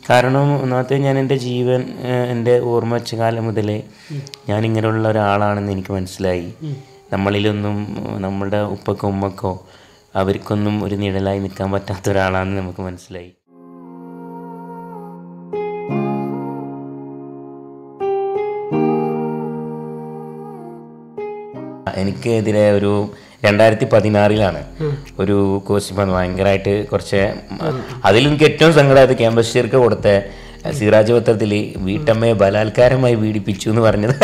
കാരണം ഒന്നാമത്തെ ഞാൻ എൻ്റെ ജീവൻ ഏഹ്, എൻ്റെ ഓർമ്മ വെച്ച കാലം മുതലേ ഞാൻ ഇങ്ങനെയുള്ള ഒരാളാണെന്ന് എനിക്ക് മനസ്സിലായി നമ്മളിലൊന്നും ഏഹ്, നമ്മുടെ ഉപ്പക്കോ ഉമ്മക്കോ അവർക്കൊന്നും ഒരു നിഴലായി നിൽക്കാൻ പറ്റാത്ത ഒരാളാണെന്ന് നമുക്ക് മനസ്സിലായി എനിക്കെതിരെ ഒരു രണ്ടായിരത്തി പതിനാറിലാണ് ഒരു കോഴ്സ് വന്ന് ഭയങ്കരമായിട്ട് കുറച്ച് അതിൽ എനിക്ക് ഏറ്റവും സങ്കടമായത് ക്യാമ്പസ് ചേർക്ക് കൊടുത്ത സിറാജ് പത്രത്തിൽ വീട്ടമ്മയെ ബലാത്കാരമായി പീഡിപ്പിച്ചു എന്ന് പറഞ്ഞത്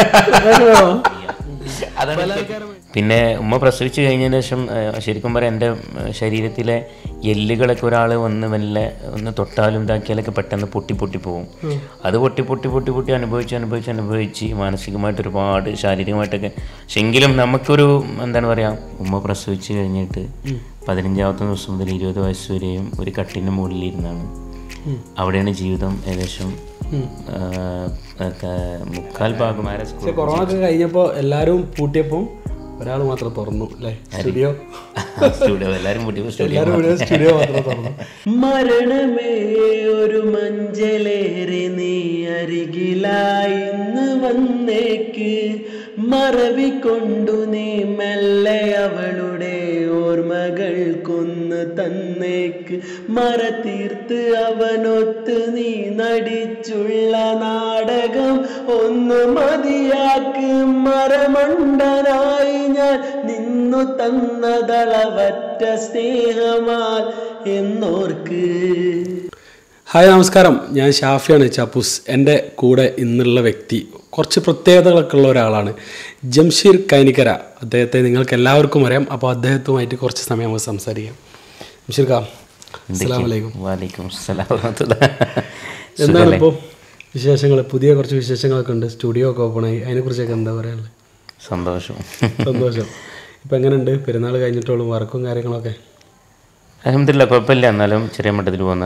അതാണ് എനിക്ക് പിന്നെ ഉമ്മ പ്രസവിച്ച് കഴിഞ്ഞതിന് ശേഷം ഏഹ്, ശരിക്കും പറയാം എൻ്റെ ഏഹ്, ശരീരത്തിലെ എല്ലുകളൊക്കെ ഒരാൾ വന്ന് മെല്ലെ ഒന്ന് തൊട്ടാലും ഇതാക്കിയാലൊക്കെ പെട്ടെന്ന് പൊട്ടി പൊട്ടി പോകും അത് പൊട്ടി പൊട്ടി പൊട്ടി പൊട്ടി അനുഭവിച്ച് അനുഭവിച്ച് അനുഭവിച്ച് മാനസികമായിട്ട് ഒരുപാട് ശാരീരികമായിട്ടൊക്കെ പക്ഷെ എങ്കിലും നമുക്കൊരു എന്താണ് പറയുക ഉമ്മ പ്രസവിച്ച് കഴിഞ്ഞിട്ട് പതിനഞ്ചാമത്തെ ദിവസം മുതൽ ഇരുപത് വയസ്സ് വരെയും ഒരു കട്ടിൻ്റെ മുകളിലിരുന്നാണ് അവിടെയാണ് ജീവിതം ഏകദേശം ആഹ്, ഒക്കെ മുക്കാൽ ഭാഗം ആരെ സ്കൂൾ കൊറോണ ഒക്കെ കഴിഞ്ഞപ്പോൾ എല്ലാവരും പൂട്ടിയപ്പം ഒരാൾ മാത്രം തുറന്നു അല്ലേ സ്റ്റുഡിയോ സ്റ്റുഡിയോ എല്ലാവരും കൂട്ടി സ്റ്റുഡിയോ എല്ലാവരും ഇവിടെ സ്റ്റുഡിയോ മാത്രം തുറന്നു മരണമേ ഒരു മഞ്ചലേറെ നീ അരികിലായി ഇന്ന് വന്നേക്ക് മറവി കൊണ്ടു നീ മെല്ലെ അവളുടെ ഓർമ്മകൾ കൊന്ന് തന്നേക്ക് മറ തീർത്ത് അവനൊത്ത് നീ നടിച്ചുള്ള നാടകം ഒന്ന് മതിയാക്ക് മരമണ്ടനായി ഞാൻ നിന്നു തന്നതളവറ്റ സ്നേഹമാൽ എന്നോർക്ക് ഹായ് നമസ്കാരം ഞാൻ ഷാഫിയാണ് ചാപ്പൂസ് എൻ്റെ കൂടെ ഇന്നുള്ള വ്യക്തി കുറച്ച് പ്രത്യേകതകളൊക്കെ ഉള്ള ഒരാളാണ് ജംഷീർ കൈനിക്കര അദ്ദേഹത്തെ നിങ്ങൾക്ക് എല്ലാവർക്കും അറിയാം അപ്പോൾ അദ്ദേഹത്തുമായിട്ട് കുറച്ച് സമയം നമുക്ക് സംസാരിക്കാം ജംഷീർ കാ അസ്സലാമു അലൈക്കും വാലിക്കും എന്താണ് ഇപ്പോൾ വിശേഷങ്ങൾ പുതിയ കുറച്ച് വിശേഷങ്ങളൊക്കെ ഉണ്ട് സ്റ്റുഡിയോ ഒക്കെ ഓപ്പൺ ആയി അതിനെക്കുറിച്ചൊക്കെ എന്താ പറയാനുള്ളത് സന്തോഷം സന്തോഷം ഇപ്പം എങ്ങനെയുണ്ട് പെരുന്നാൾ കഴിഞ്ഞിട്ടുള്ള വർക്കും കാര്യങ്ങളൊക്കെ അലഹമില്ല കുഴപ്പമില്ല എന്നാലും ചെറിയ മട്ടത്തിൽ പോകുന്ന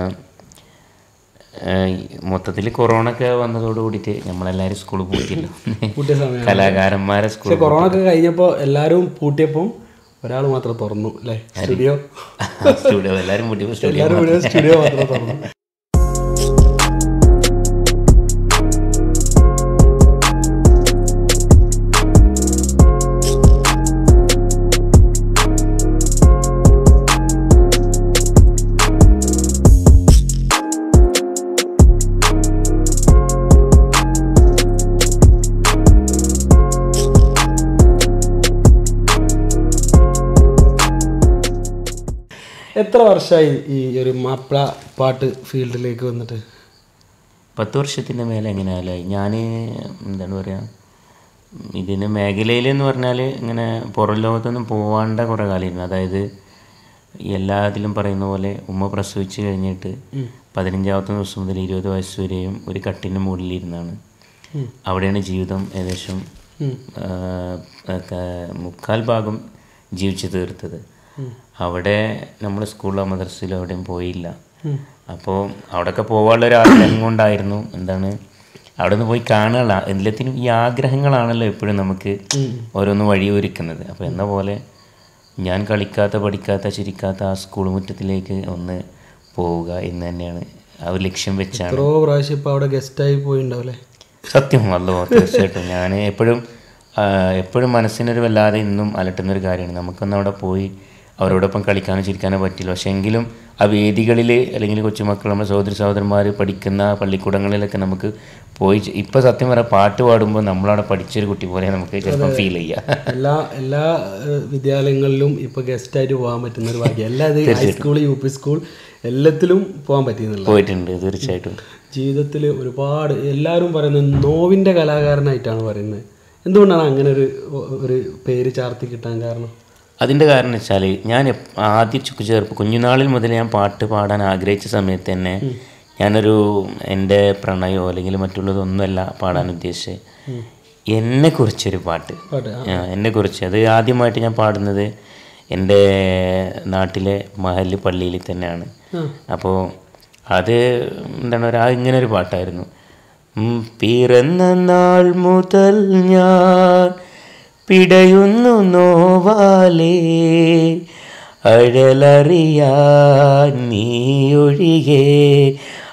മൊത്തത്തിൽ കൊറോണ ഒക്കെ വന്നതോട് കൂടിയിട്ട് നമ്മളെല്ലാവരും സ്കൂളിൽ പോയിട്ടില്ല പൂട്ടിയ സമയം കലാകാരന്മാരെ പക്ഷെ സ്കൂളിൽ കൊറോണ ഒക്കെ കഴിഞ്ഞപ്പോൾ എല്ലാവരും പൂട്ടിയപ്പം ഒരാൾ മാത്രം തുറന്നു അല്ലേ സ്റ്റുഡിയോ സ്റ്റുഡിയോ എല്ലാവരും കൂട്ടി സ്റ്റുഡിയോ എല്ലാവരും ഇവിടെ സ്റ്റുഡിയോ മാത്രം തുറന്നു എത്ര വർഷമായി ഈ ഒരു മാപ്പിള പാട്ട് ഫീൽഡിലേക്ക് വന്നിട്ട് പത്ത് വർഷത്തിൻ്റെ മേലെ എങ്ങനെയാലായി ഞാൻ എന്താണ് പറയുക ഇതിന് മേഖലയിൽ എന്ന് പറഞ്ഞാൽ ഇങ്ങനെ പുറം ലോകത്തൊന്നും പോവാണ്ട കുറേ കാലമായിരുന്നു അതായത് എല്ലാത്തിലും പറയുന്ന പോലെ ഉമ്മ പ്രസവിച്ച് കഴിഞ്ഞിട്ട് പതിനഞ്ചാമത്തെ ദിവസം മുതൽ ഇരുപത് വയസ്സ് വരെയും ഒരു കട്ടിൻ്റെ മുകളിലിരുന്നാണ് അവിടെയാണ് ജീവിതം ഏകദേശം ആഹ്, ഒക്കെ മുക്കാൽ ഭാഗം ജീവിച്ചു തീർത്തത് അവിടെ നമ്മൾ സ്കൂളിലോ മദ്രസയിലോ എവിടെയും പോയില്ല അപ്പോൾ അവിടെയൊക്കെ പോകാനുള്ള ഒരു ആഗ്രഹം കൊണ്ടായിരുന്നു എന്താണ് അവിടെ നിന്ന് പോയി കാണുക എല്ലാത്തിനും ഈ ആഗ്രഹങ്ങളാണല്ലോ എപ്പോഴും നമുക്ക് ഓരോന്ന് വഴിയൊരുക്കുന്നത് അപ്പോൾ എന്ന പോലെ ഞാൻ കളിക്കാത്ത പഠിക്കാത്ത ചിരിക്കാത്ത ആ സ്കൂൾ മുറ്റത്തിലേക്ക് ഒന്ന് പോവുക എന്ന് തന്നെയാണ് ആ ഒരു ലക്ഷ്യം വെച്ചാണ് എത്രയോ പ്രാവശ്യം ഇപ്പോൾ അവിടെ ഗസ്റ്റായി പോയിണ്ടാവില്ലേ സത്യം അല്ലോ തീർച്ചയായിട്ടും ഞാൻ എപ്പോഴും ആ, എപ്പോഴും മനസ്സിനൊരു വല്ലാതെ ഇന്നും അലട്ടുന്നൊരു കാര്യമാണ് നമുക്കൊന്ന് അവിടെ പോയി അവരോടൊപ്പം കളിക്കാനോ ചിരിക്കാനോ പറ്റില്ല പക്ഷേ എങ്കിലും ആ വേദികളിൽ അല്ലെങ്കിൽ കൊച്ചുമക്കൾ നമ്മുടെ സഹോദരി സഹോദരന്മാർ പഠിക്കുന്ന പള്ളിക്കൂടങ്ങളിലൊക്കെ നമുക്ക് പോയി ചെ- ഇപ്പൊ സത്യം പറയാം പാട്ട് പാടുമ്പോൾ നമ്മളവിടെ പഠിച്ചൊരു കുട്ടി പോലെ നമുക്ക് ചിലപ്പോൾ ഫീൽ ചെയ്യാം എല്ലാ എല്ലാ ഏഹ്, വിദ്യാലയങ്ങളിലും ഇപ്പോൾ ഗസ്റ്റായിട്ട് പോകാൻ പറ്റുന്ന ഒരു ഭാഗ്യം എല്ലാ ഇത് ഹൈസ്കൂൾ യു പി സ്കൂൾ എല്ലാത്തിലും പോകാൻ പറ്റിയെന്നില്ല പോയിട്ടുണ്ട് തീർച്ചയായിട്ടും ജീവിതത്തിൽ ഒരുപാട് എല്ലാവരും പറയുന്നത് നോവിൻ്റെ കലാകാരനായിട്ടാണ് പറയുന്നത് എന്തുകൊണ്ടാണ് അങ്ങനെ ഒരു ഒരു പേര് ചാർത്തി കിട്ടാൻ കാരണം അതിൻ്റെ കാരണം വെച്ചാൽ ഞാൻ എപ്- ആദ്യം ചുക്ക് ചേർപ്പ് കുഞ്ഞുനാളിൽ മുതൽ ഞാൻ പാട്ട് പാടാൻ ആഗ്രഹിച്ച സമയത്ത് തന്നെ ഞാനൊരു എൻ്റെ പ്രണയമോ അല്ലെങ്കിൽ മറ്റുള്ളതൊന്നുമല്ല പാടാൻ ഉദ്ദേശിച്ചത് എന്നെക്കുറിച്ചൊരു പാട്ട് പാട്ട് ആ, എന്നെക്കുറിച്ച് അത് ആദ്യമായിട്ട് ഞാൻ പാടുന്നത് എൻ്റെ നാട്ടിലെ മഹല് പള്ളിയിൽ തന്നെയാണ് അപ്പോൾ അത് എന്താണ് പറയുക ഇങ്ങനെ ഒരു പാട്ടായിരുന്നു ഉം, പിറന്ന നാൾ മുതൽ ഞാൻ പിടയുന്നു നോവാലേ അഴലറിയാൻ നീ ഒഴികെ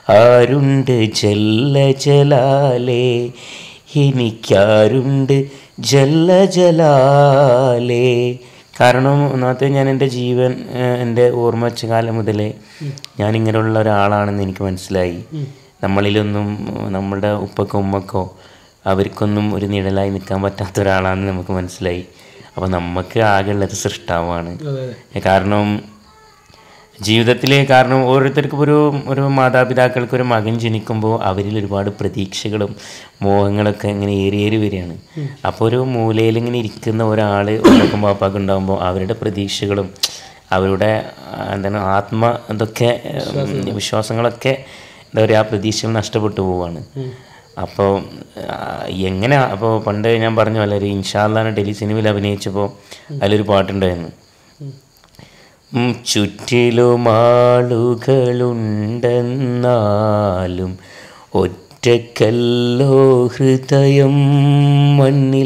ആരുണ്ട് ജല്ല ജലാലേ എനിക്കാരുണ്ട് ജല്ല ജലാലേ കാരണം ഒന്നാമത്തെ ഞാൻ എൻ്റെ ജീവൻ ഏഹ്, എൻ്റെ ഓർമ്മ വെച്ച കാലം മുതലേ ഞാൻ ഇങ്ങനെയുള്ള ഒരാളാണെന്ന് എനിക്ക് മനസ്സിലായി നമ്മളിലൊന്നും ഏഹ്, നമ്മളുടെ ഉപ്പക്കോ ഉമ്മക്കോ അവർക്കൊന്നും ഒരു നിഴലായി നിൽക്കാൻ പറ്റാത്ത ഒരാളാണെന്ന് നമുക്ക് മനസ്സിലായി അപ്പോൾ നമുക്ക് ആകെയുള്ളത് സൃഷ്ടാവാണ് അതെ കാരണം ജീവിതത്തിൽ കാരണം ഓരോരുത്തർക്കും ഒരു ഒരു മാതാപിതാക്കൾക്ക് ഒരു മകൻ ജനിക്കുമ്പോൾ അവരിൽ ഒരുപാട് പ്രതീക്ഷകളും മോഹങ്ങളൊക്കെ ഇങ്ങനെ ഏറി ഏറി വരികയാണ് അപ്പോൾ ഒരു മൂലയിൽ ഇങ്ങനെ ഇരിക്കുന്ന ഒരാൾ ഉറക്കും പാപ്പാക്ക് ഉണ്ടാകുമ്പോൾ അവരുടെ പ്രതീക്ഷകളും അവരുടെ ആ, എന്താണ് ആത്മ ഇതൊക്കെ ഉം, വിശ്വാസങ്ങളൊക്കെ എന്താ പറയുക ആ പ്രതീക്ഷകൾ നഷ്ടപ്പെട്ടു പോവാണ് അപ്പോൾ എങ്ങനെ അപ്പോൾ പണ്ട് ഞാൻ പറഞ്ഞ പോലെ ഒരു ഇൻഷാല്ലാന്ന് ടെലി സിനിമയിൽ അഭിനയിച്ചപ്പോൾ അതിലൊരു പാട്ടുണ്ടായിരുന്നു ഉം, ചുറ്റിലും ആളുകളുണ്ടെന്നാലും ഒറ്റക്കല്ലോ ഹൃദയം മണ്ണിൽ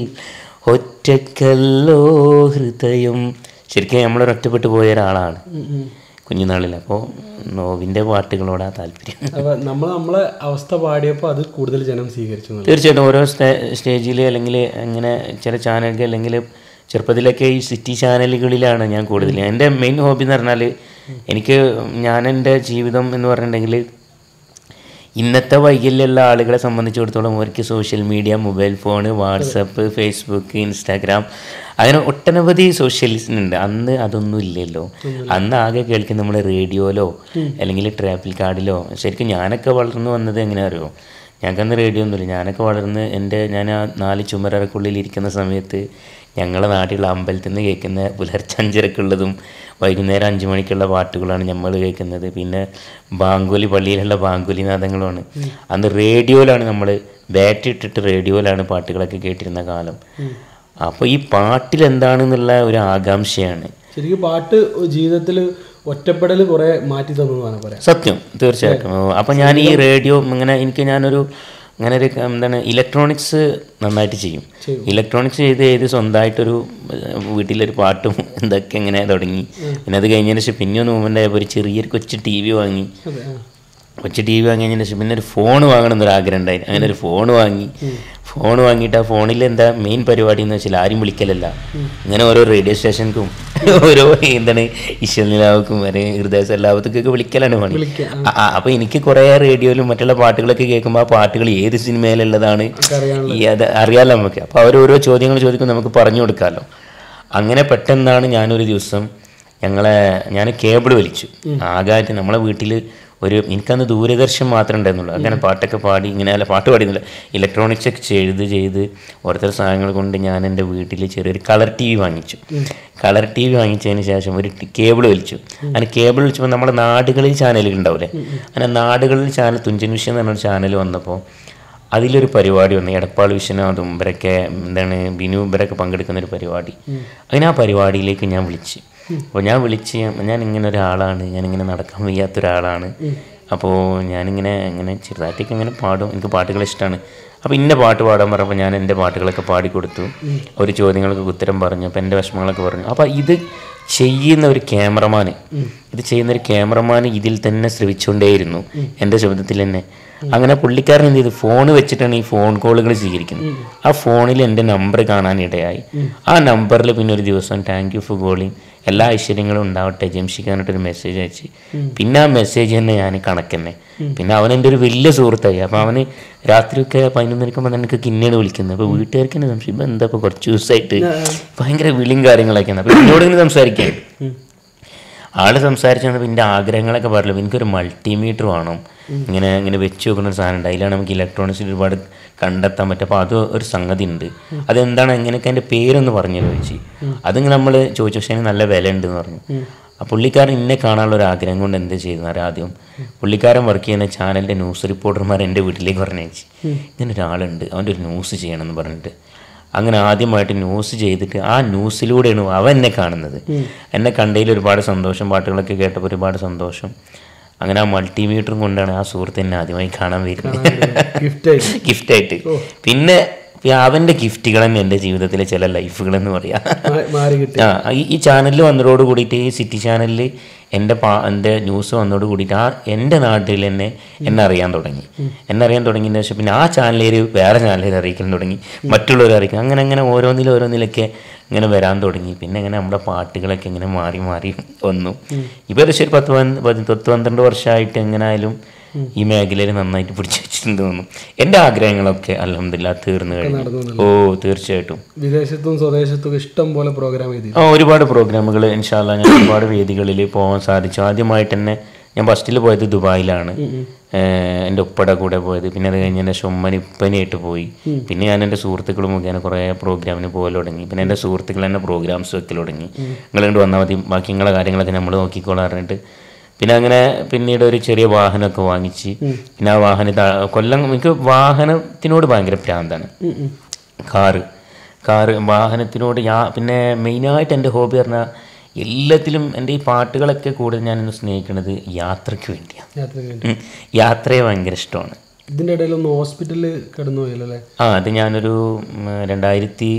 ഒറ്റക്കല്ലോ ഹൃദയം ശരിക്കും നമ്മളൊരു ഒറ്റപ്പെട്ടു പോയ ഒരാളാണ് കുഞ്ഞുനാളിൽ അപ്പോൾ നോവിൻ്റെ പാട്ടുകളോടാ താല്പര്യം അപ്പൊ നമ്മൾ നമ്മളെ അവസ്ഥ പാടിയപ്പോൾ അത് കൂടുതൽ ജനം സ്വീകരിച്ചു എന്നുള്ളത്. തീർച്ചയായിട്ടും ഓരോ സ്റ്റേജിൽ അല്ലെങ്കിൽ അങ്ങനെ ചില ചാനലുകൾ അല്ലെങ്കിൽ ചെറുപ്പത്തിലൊക്കെ ഈ സിറ്റി ചാനലുകളിലാണ് ഞാൻ കൂടുതൽ എൻ്റെ മെയിൻ ഹോബി എന്ന് പറഞ്ഞാൽ എനിക്ക് ഞാൻ എൻ്റെ ജീവിതം എന്ന് പറഞ്ഞിട്ടുണ്ടെങ്കിൽ ഇന്നത്തെ വൈകല്യമുള്ള ആളുകളെ സംബന്ധിച്ചിടത്തോളം അവർക്ക് social media mobile phone WhatsApp Facebook Instagram അങ്ങനെ ഒട്ടനവധി സോഷ്യലിസം ഉണ്ട് അന്ന് അതൊന്നും ഇല്ലല്ലോ അന്ന് ആകെ കേൾക്കുന്ന നമ്മൾ റേഡിയോയിലോ അല്ലെങ്കിൽ ട്രാപ്പിൽ കാർഡിലോ ശരിക്കും ഞാനൊക്കെ വളർന്നു വന്നത് എങ്ങനെ അറിയോ ഞങ്ങൾക്കന്ന് റേഡിയോ ഒന്നുമില്ല ഞാനൊക്കെ വളർന്ന് എൻ്റെ ഞാൻ ആ നാല് ചുമരക്കുള്ളിൽ ഇരിക്കുന്ന സമയത്ത് ഞങ്ങളെ നാട്ടിലുള്ള അമ്പലത്തിൽ നിന്ന് കേൾക്കുന്ന പുലർച്ചെ അഞ്ചരക്കുള്ളതും വൈകുന്നേരം അഞ്ച് മണിക്കുള്ള പാട്ടുകളാണ് നമ്മൾ കേൾക്കുന്നത് പിന്നെ ബാങ്കുലി പള്ളിയിലുള്ള ബാങ്കുലി നാദങ്ങളുമാണ് അന്ന് റേഡിയോയിലാണ് നമ്മൾ ബാറ്ററി ഇട്ടിട്ട് റേഡിയോയിലാണ് പാട്ടുകളൊക്കെ കേട്ടിരുന്ന കാലം അപ്പോൾ ഈ പാട്ടിൽ എന്താണെന്നുള്ള ഒരു ആകാംക്ഷയാണ് ശരിക്കും പാട്ട് ജീവിതത്തിൽ ഒറ്റപ്പെടൽ കുറെ മാറ്റി തന്നു എന്നാണ് പറയാം സത്യം തീർച്ചയായിട്ടും അപ്പം ഞാൻ ഈ റേഡിയോ ഇങ്ങനെ എനിക്ക് ഞാനൊരു അങ്ങനെ ഒരു എന്താണ് ഇലക്ട്രോണിക്സ് നന്നായിട്ട് ചെയ്യും ഇലക്ട്രോണിക്സ് ചെയ്ത് ചെയ്ത് സ്വന്തമായിട്ടൊരു ഏഹ്, വീട്ടിലൊരു പാട്ടും ഇതൊക്കെ ഇങ്ങനെ തുടങ്ങി പിന്നെ അത് കഴിഞ്ഞതിന് ശേഷം പിന്നെ ഒന്ന് മൂവ്മെൻ്റ് ആയപ്പോൾ ഒരു ചെറിയൊരു കൊച്ചു ടി വി വാങ്ങി അതെ ആ. കൊച്ചു ടി വി വാങ്ങിയതിന് ശേഷം പിന്നെ ഒരു ഫോൺ വാങ്ങണം എന്നൊരു ആഗ്രഹം ഉണ്ടായി അങ്ങനെ ഒരു ഫോൺ വാങ്ങി ഫോൺ വാങ്ങിയിട്ട് ആ ഫോണിൽ എന്താ മെയിൻ പരിപാടി എന്ന് വെച്ചാൽ ആരും വിളിക്കലല്ല ഇങ്ങനെ ഓരോ റേഡിയോ സ്റ്റേഷൻക്കും ഓരോ എന്താണ് ഈശ്വരനിലാവുക്കും വരെ ഹൃദയ സല്ലാപത്തേക്കൊക്കെ വിളിക്കലാണ് പണി ആ, ആ, അപ്പൊ എനിക്ക് കുറേ റേഡിയോയിലും മറ്റുള്ള പാട്ടുകളൊക്കെ കേൾക്കുമ്പോൾ ആ പാട്ടുകൾ ഏത് സിനിമയിലുള്ളതാണ് ഈ അത് അറിയാലോ നമുക്ക് അപ്പോൾ അവർ ഓരോ ചോദ്യങ്ങൾ ചോദിക്കും നമുക്ക് പറഞ്ഞു കൊടുക്കാമല്ലോ അങ്ങനെ പെട്ടെന്നാണ് ഞാനൊരു ദിവസം ഞങ്ങളെ ഞാൻ കേബിൾ വലിച്ചു ആകാറ്റ് നമ്മളെ വീട്ടിൽ ഒരു എനിക്കന്ന് ദൂരദർശൻ മാത്രമേ ഉണ്ടായിരുന്നുള്ളൂ അങ്ങനെ പാട്ടൊക്കെ പാടി ഇങ്ങനെ അല്ല പാട്ട് പാടിയുന്നില്ല ഇലക്ട്രോണിക്സ് ഒക്കെ ചെയ്ത് ചെയ്ത് ഓരോരുത്തർ സാധനങ്ങൾ കൊണ്ട് ഞാൻ എൻ്റെ വീട്ടിൽ ചെറിയൊരു കളർ ടി വി വാങ്ങിച്ചു കളർ ടി വി വാങ്ങിച്ചതിന് ശേഷം ഒരു കേബിൾ വലിച്ചു അങ്ങനെ കേബിൾ വലിച്ചപ്പോൾ നമ്മുടെ നാടുകളിൽ ചാനലുകൾ ഉണ്ടാവില്ലേ അങ്ങനെ നാടുകളിൽ ചാനൽ തുഞ്ചൻ വിഷയം എന്ന് പറഞ്ഞൊരു ചാനൽ വന്നപ്പോൾ അതിലൊരു പരിപാടി വന്നു എടപ്പാൾ വിശ്വനാഥും ഇവരൊക്കെ എന്താണ് ബിനു ഇവരൊക്കെ പങ്കെടുക്കുന്ന ഒരു പരിപാടി അങ്ങനെ ആ പരിപാടിയിലേക്ക് ഞാൻ വിളിച്ച് അപ്പോൾ ഞാൻ വിളിച്ച് ഞാൻ ഇങ്ങനെ ഒരാളാണ് ഞാനിങ്ങനെ നടക്കാൻ വയ്യാത്ത ഒരാളാണ് അപ്പോൾ ഞാനിങ്ങനെ ഇങ്ങനെ ചെറുതായിട്ടൊക്കെ ഇങ്ങനെ പാടും എനിക്ക് പാട്ടുകൾ ഇഷ്ടമാണ് അപ്പോൾ ഇന്ന പാട്ട് പാടാൻ പറഞ്ഞപ്പോൾ ഞാൻ എൻ്റെ പാട്ടുകളൊക്കെ പാടിക്കൊടുത്തു ഒരു ചോദ്യങ്ങൾക്ക് ഉത്തരം പറഞ്ഞു അപ്പോൾ എൻ്റെ വിഷമങ്ങളൊക്കെ പറഞ്ഞു അപ്പോൾ ഇത് ചെയ്യുന്ന ഒരു ക്യാമറമാന് ഇത് ചെയ്യുന്ന ഒരു ക്യാമറമാൻ ഇതിൽ തന്നെ ശ്രമിച്ചുകൊണ്ടേയിരുന്നു എൻ്റെ ശബ്ദത്തിൽ തന്നെ അങ്ങനെ പുള്ളിക്കാരൻ എന്ത് ചെയ്തു ഫോൺ വെച്ചിട്ടാണ് ഈ ഫോൺ കോളുകൾ സ്വീകരിക്കുന്നത് ആ ഫോണിൽ എൻ്റെ നമ്പർ കാണാനിടയായി ആ നമ്പറിൽ പിന്നെ ഒരു ദിവസം താങ്ക് യു ഫോർ കോളിങ് എല്ലാ ഐശ്വര്യങ്ങളും ഉണ്ടാവട്ടെ ജംഷിക്കാനായിട്ടൊരു മെസ്സേജ് അയച്ച് പിന്നെ ആ മെസ്സേജ് തന്നെ ഞാൻ കണക്കന്നെ പിന്നെ അവൻ എൻ്റെ ഒരു വലിയ സുഹൃത്തായി അപ്പോൾ അവന് രാത്രിയൊക്കെ പതിനൊന്നരക്ക് പന്ത്രണ്ടൊക്കെ കിന്നേട് വിളിക്കുന്നത് അപ്പോൾ വീട്ടുകാർക്ക് തന്നെ സംശയം ഇപ്പം എന്താ ഇപ്പോൾ കുറച്ച് ദിവസമായിട്ട് ഭയങ്കര വിളിയും കാര്യങ്ങളൊക്കെയാണ് അപ്പോൾ എന്നോട് ഇങ്ങനെ സംസാരിക്കാൻ ആള് സംസാരിച്ചു വന്നപ്പോൾ എൻ്റെ ആഗ്രഹങ്ങളൊക്കെ പറഞ്ഞു എനിക്കൊരു മൾട്ടിമീറ്റർ വേണം ഇങ്ങനെ ഇങ്ങനെ വെച്ച് വെക്കുന്ന ഒരു സാധനം ഉണ്ട് അതിലാണ് നമുക്ക് ഇലക്ട്രോണിക്സിൽ ഒരുപാട് കണ്ടെത്താൻ പറ്റും അപ്പോൾ അത് ഒരു സംഗതി ഉണ്ട് അതെന്താണ് എങ്ങനെയൊക്കെ അതിൻ്റെ പേരൊന്ന് പറഞ്ഞു ചോദിച്ചു അതിങ്ങനെ നമ്മൾ ചോദിച്ചു പക്ഷേ അതിന് നല്ല വില ഉണ്ട് എന്ന് പറഞ്ഞു ആ പുള്ളിക്കാരൻ എന്നെ കാണാനുള്ള ഒരു ആഗ്രഹം കൊണ്ട് എന്ത് ചെയ്തെന്ന് ആദ്യം പുള്ളിക്കാരൻ വർക്ക് ചെയ്യുന്ന ചാനലിൻ്റെ ന്യൂസ് റിപ്പോർട്ടർമാർ എൻ്റെ വീട്ടിലേക്ക് പറഞ്ഞയച്ചു ഇങ്ങനെ ഒരാളുണ്ട് അവൻ്റെ ഒരു ന്യൂസ് ചെയ്യണമെന്ന് പറഞ്ഞിട്ട് അങ്ങനെ ആദ്യമായിട്ട് ന്യൂസ് ചെയ്തിട്ട് ആ ന്യൂസിലൂടെയാണ് അവൻ എന്നെ കാണുന്നത് എന്നെ കണ്ടതിൽ ഒരുപാട് സന്തോഷം പാട്ടുകളൊക്കെ കേട്ടപ്പോൾ ഒരുപാട് സന്തോഷം അങ്ങനെ ആ മൾട്ടിമീറ്ററും കൊണ്ടാണ് ആ സുഹൃത്ത് എന്നെ ആദ്യമായി കാണാൻ വരുന്നത് ഗിഫ്റ്റ് ആയിട്ട് ഗിഫ്റ്റായിട്ട് പിന്നെ ഇപ്പൊ അവൻ്റെ ഗിഫ്റ്റുകൾ തന്നെ എൻ്റെ ജീവിതത്തിലെ ചില ലൈഫുകൾ എന്ന് പറയാം മാ- മാറി കിട്ടി ആ ഈ ഈ ചാനലിൽ വന്നതോട് കൂടിയിട്ട് ഈ സിറ്റി ചാനലിൽ എൻ്റെ പാ എൻ്റെ ന്യൂസ് വന്നതോട് കൂടിയിട്ട് ആ എൻ്റെ നാട്ടിൽ തന്നെ എന്നെ അറിയാൻ തുടങ്ങി എന്നെ അറിയാൻ തുടങ്ങിയതിന് ശേഷം പിന്നെ ആ ചാനലിൽ വേറെ ചാനലിൽ അറിയിക്കാൻ തുടങ്ങി മറ്റുള്ളവർ അറിയിക്കും അങ്ങനെ അങ്ങനെ ഓരോന്നിലും ഓരോന്നിലൊക്കെ ഇങ്ങനെ വരാൻ തുടങ്ങി പിന്നെ ഇങ്ങനെ നമ്മുടെ പാട്ടുകളൊക്കെ ഇങ്ങനെ മാറി മാറി വന്നു ഇപ്പോൾ ഏകദേശം ഒരു പത്ത് പന്ത് പത്ത് പത്ത് പന്ത്രണ്ട് വർഷമായിട്ട് എങ്ങനെയായാലും ഈ മേഖലയിൽ നന്നായിട്ട് പിടിച്ചു വെച്ചിട്ടുണ്ട് തോന്നുന്നു എൻ്റെ ആഗ്രഹങ്ങളൊക്കെ അലഹമില്ല തീർന്നു കഴിഞ്ഞു ഓ തീർച്ചയായിട്ടും വിദേശത്തും സ്വദേശത്തും ഇഷ്ടം പോലെ പ്രോഗ്രാം ചെയ്തി ആ ഒരുപാട് പ്രോഗ്രാമുകൾ ഇൻഷാല്ല ഞാൻ ഒരുപാട് വേദികളിൽ പോകാൻ സാധിച്ചു ആദ്യമായിട്ട് തന്നെ ഞാൻ ഫസ്റ്റിൽ പോയത് ദുബായിലാണ് ഏഹ് എൻ്റെ ഉപ്പയുടെ കൂടെ പോയത് പിന്നെ അത് കഴിഞ്ഞ് എൻ്റെ ഉമ്മന് ഇപ്പനായിട്ട് പോയി പിന്നെ ഞാൻ എൻ്റെ സുഹൃത്തുക്കൾ മുഖേന കുറേ പ്രോഗ്രാമിന് പോകൽ തുടങ്ങി പിന്നെ എൻ്റെ സുഹൃത്തുക്കൾ തന്നെ പ്രോഗ്രാംസ് വെക്കൽ തുടങ്ങി നിങ്ങൾ കൊണ്ട് വന്നാൽ മതി ബാക്കി നിങ്ങളെ കാര്യങ്ങളൊക്കെ നമ്മൾ നോക്കിക്കോളാൻ പറഞ്ഞിട്ട് പിന്നെ അങ്ങനെ പിന്നീട് ഒരു ചെറിയ വാഹനമൊക്കെ വാങ്ങിച്ച് പിന്നെ ആ വാഹനം കൊല്ലം എനിക്ക് വാഹനത്തിനോട് ഭയങ്കര ഭ്രാന്താണ് കാറ് കാറ് വാഹനത്തിനോട് യാ പിന്നെ മെയിനായിട്ട് എൻ്റെ ഹോബി പറഞ്ഞാൽ എല്ലാത്തിലും എൻ്റെ ഈ പാട്ടുകളൊക്കെ കൂടുതൽ ഞാനിന്ന് സ്നേഹിക്കുന്നത് യാത്രയ്ക്ക് വേണ്ടിയാണ് യാത്രയ്ക്ക് വേണ്ടി ഉം. യാത്രയെ ഭയങ്കര ഇഷ്ടമാണ് ഇതിന്റെ ഇടയിൽ ഒന്ന് ഹോസ്പിറ്റലിൽ കിടന്നു പോയല്ലോ അല്ലേ ആ അത് ഞാനൊരു ഉം, രണ്ടായിരത്തി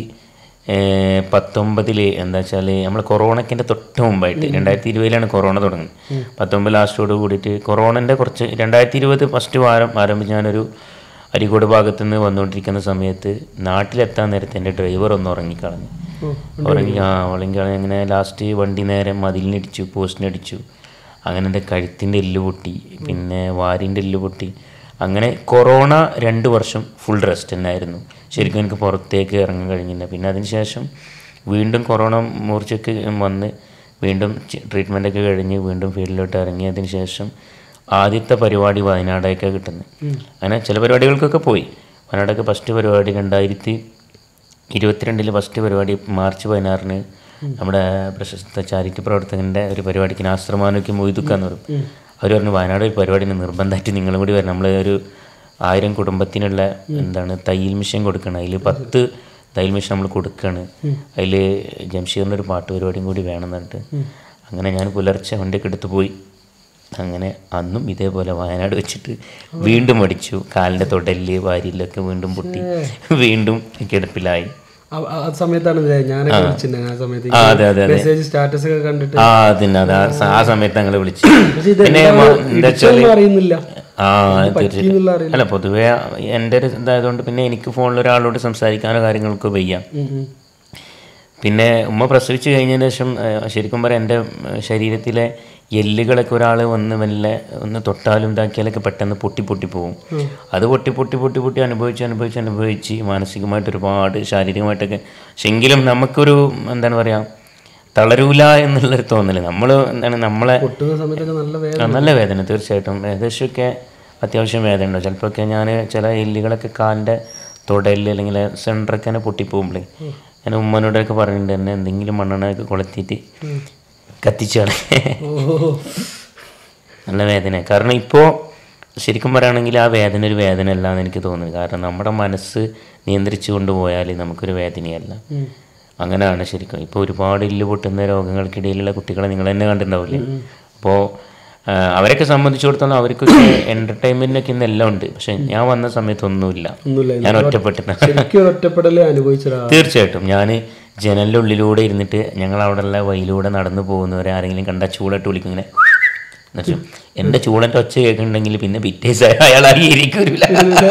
ഏഹ്, പത്തൊമ്പതില് എന്താ വെച്ചാൽ നമ്മൾ കൊറോണക്കിൻ്റെ തൊട്ട് മുമ്പായിട്ട് രണ്ടായിരത്തി ഇരുപതിലാണ് കൊറോണ തുടങ്ങുന്നത് പത്തൊമ്പത് ലാസ്റ്റോട് കൂടിയിട്ട് കൊറോണൻ്റെ കുറച്ച് രണ്ടായിരത്തി ഇരുപത് ഫസ്റ്റ് വാരം ആരംഭിച്ച് ഞാനൊരു അരിക്കോട് ഭാഗത്തു നിന്ന് വന്നുകൊണ്ടിരിക്കുന്ന സമയത്ത് നാട്ടിലെത്താൻ നേരത്തെ എൻ്റെ ഡ്രൈവർ ഒന്ന് ഉറങ്ങിക്കളഞ്ഞു ഉറങ്ങി ആ ഉറങ്ങിക്കളഞ്ഞ് അങ്ങനെ ലാസ്റ്റ് വണ്ടി നേരെ മതിലിനിടിച്ചു പോസ്റ്റിനടിച്ചു അങ്ങനെ എൻ്റെ കഴുത്തിൻ്റെ എല്ല് പൊട്ടി പിന്നെ വാരിൻ്റെ എല്ല് പൊട്ടി അങ്ങനെ കൊറോണ രണ്ട് വർഷം ഫുൾ റെസ്റ്റ് തന്നെയായിരുന്നു ശരിക്കും എനിക്ക് പുറത്തേക്ക് ഇറങ്ങാൻ കഴിഞ്ഞില്ല പിന്നെ അതിന് ശേഷം വീണ്ടും കൊറോണ മൂർച്ചയ്ക്ക് വന്ന് വീണ്ടും ട്രീറ്റ്മെൻറ്റൊക്കെ കഴിഞ്ഞ് വീണ്ടും ഫീൽഡിലോട്ട് ഇറങ്ങിയതിന് ശേഷം ആദ്യത്തെ പരിപാടി വയനാടൊക്കെ കിട്ടുന്നത് അങ്ങനെ ചില പരിപാടികൾക്കൊക്കെ പോയി വയനാടൊക്കെ ഫസ്റ്റ് പരിപാടി രണ്ടായിരത്തി ഇരുപത്തിരണ്ടില് ഫസ്റ്റ് പരിപാടി മാർച്ച് പതിനാറിന് നമ്മുടെ പ്രശസ്ത ചാരിറ്റി പ്രവർത്തകൻ്റെ ഒരു പരിപാടിക്ക് നാസ്ത്രമാനോക്ക് മൊയ്തുക്ക എന്ന് പറയും അവർ പറഞ്ഞു വയനാട് ഒരു പരിപാടിന് നിർബന്ധമായിട്ട് നിങ്ങളും കൂടി വരണം നമ്മൾ ഒരു ആയിരം കുടുംബത്തിനുള്ള എന്താണ് തയ്യൽ മിഷൻ കൊടുക്കണം അതിൽ പത്ത് തയ്യൽ മിഷൻ നമ്മൾ കൊടുക്കുകയാണ് അതിൽ ജംഷീറിൻ്റെ ഒരു പാട്ട് പരിപാടിയും കൂടി വേണം എന്ന് പറഞ്ഞിട്ട് അങ്ങനെ ഞാൻ പുലർച്ചെ വണ്ടിയൊക്കെ എടുത്ത് പോയി അങ്ങനെ അന്നും ഇതേപോലെ വയനാട് വെച്ചിട്ട് വീണ്ടും അടിച്ചു കാലിൻ്റെ തൊടലില് വാരിയിലൊക്കെ വീണ്ടും പൊട്ടി വീണ്ടും കിടപ്പിലായി ആ- ആ സമയത്താണ് ഇത് ഞാനൊക്കെ വിളിച്ചിട്ടുണ്ടായിരുന്നു ആ സമയത്ത് ആ അതെ അതെ അതെ മെസ്സേജ് സ്റ്റാറ്റസ് ഒക്കെ കണ്ടിട്ട് ആ അതിന് അത് ആ സ- ആ സമയത്ത് ഞങ്ങൾ വിളിച്ചു പക്ഷെ ഇത് പിന്നെ എന്താണ് മ- എന്താ വെച്ചാല് ഇടിച്ചതെന്ന് അറിയുന്നില്ല ആ പറ്റിയെന്നുള്ള തീർച്ചയായിട്ടും അറിയില്ല അല്ല പൊതുവേ എൻ്റെ ഒരു ഇതായതുകൊണ്ട് പിന്നെ എനിക്ക് ഫോണിൽ ഒരാളോട് സംസാരിക്കാനോ കാര്യങ്ങൾക്കോ വയ്യ ഉം, ഉം. പിന്നെ ഉമ്മ പ്രസവിച്ച് കഴിഞ്ഞതിന് ശേഷം ഏഹ്, ശരിക്കും പറയാം എൻ്റെ ഏഹ്, ശരീരത്തിലെ എല്ലുകളൊക്കെ ഒരാൾ വന്ന് മെല്ലെ ഒന്ന് തൊട്ടാലും ഇതാക്കിയാലൊക്കെ പെട്ടെന്ന് പൊട്ടി പൊട്ടി പോകും അത് പൊട്ടി പൊട്ടി പൊട്ടി പൊട്ടി അനുഭവിച്ച് അനുഭവിച്ച് അനുഭവിച്ച് മാനസികമായിട്ട് ഒരുപാട് ശാരീരികമായിട്ടൊക്കെ പക്ഷെ എങ്കിലും നമുക്കൊരു എന്താണ് പറയുക തളരൂല എന്നുള്ളൊരു തോന്നല് നമ്മൾ എന്താണ് നമ്മളെ പൊട്ടുന്ന സമയത്തൊക്കെ നല്ല വേദന ആ, നല്ല വേദന തീർച്ചയായിട്ടും ഏകദേശമൊക്കെ അത്യാവശ്യം വേദന ഉണ്ടാവും ചിലപ്പോഴൊക്കെ ഞാൻ ചില എല്ലുകളൊക്കെ കാലിൻ്റെ തൊടലിൽ അല്ലെങ്കിൽ സെൻറ്ററൊക്കെ തന്നെ പൊട്ടിപ്പോകുമ്പോഴേ ഞാൻ ഉമ്മനോടൊക്കെ പറഞ്ഞിട്ടുണ്ട് എന്നെ എന്തെങ്കിലും മണ്ണെണ്ണയൊക്കെ കൊളുത്തിയിട്ട് കത്തിച്ചാണ് ഓ നല്ല വേദന കാരണം ഇപ്പോൾ ശരിക്കും പറയുകയാണെങ്കിൽ ആ വേദന ഒരു വേദന അല്ല എന്ന് എനിക്ക് തോന്നുന്നു കാരണം നമ്മുടെ മനസ്സ് നിയന്ത്രിച്ചു കൊണ്ടുപോയാൽ നമുക്കൊരു വേദനയല്ല അങ്ങനെയാണ് ശരിക്കും ഇപ്പോൾ ഒരുപാട് ഇല്ല് പൊട്ടുന്ന രോഗങ്ങൾക്കിടയിലുള്ള കുട്ടികളെ നിങ്ങൾ തന്നെ കണ്ടിട്ടുണ്ടാവില്ലേ അപ്പോൾ അവരൊക്കെ സംബന്ധിച്ചിടത്തോളം അവർക്കൊക്കെ എൻ്റർടൈൻമെൻറ്റിനൊക്കെ ഇന്ന് എല്ലാം ഉണ്ട് പക്ഷെ ഞാൻ വന്ന സമയത്തൊന്നുമില്ല ഒന്നുമില്ല ഞാൻ ഒറ്റപ്പെട്ടിട്ടാണ് ശരിക്കും ഒരു ഒറ്റപ്പെടൽ അനുഭവിച്ച ഒരാളാണ് തീർച്ചയായിട്ടും ഞാൻ ജനലിൻ്റെ ഉള്ളിലൂടെ ഇരുന്നിട്ട് ഞങ്ങൾ അവിടെയുള്ള വഴിയിലൂടെ നടന്നു പോകുന്നവരെ ആരെങ്കിലും കണ്ട ചൂടിട്ട് വിളിക്കും ഇങ്ങനെ എന്നുവെച്ചാൽ എൻ്റെ ചൂടൻ്റെ ഒച്ച കേൾക്കുന്നുണ്ടെങ്കിൽ പിന്നെ പിറ്റേസ് അയാൾ അറിയിരിക്കൂല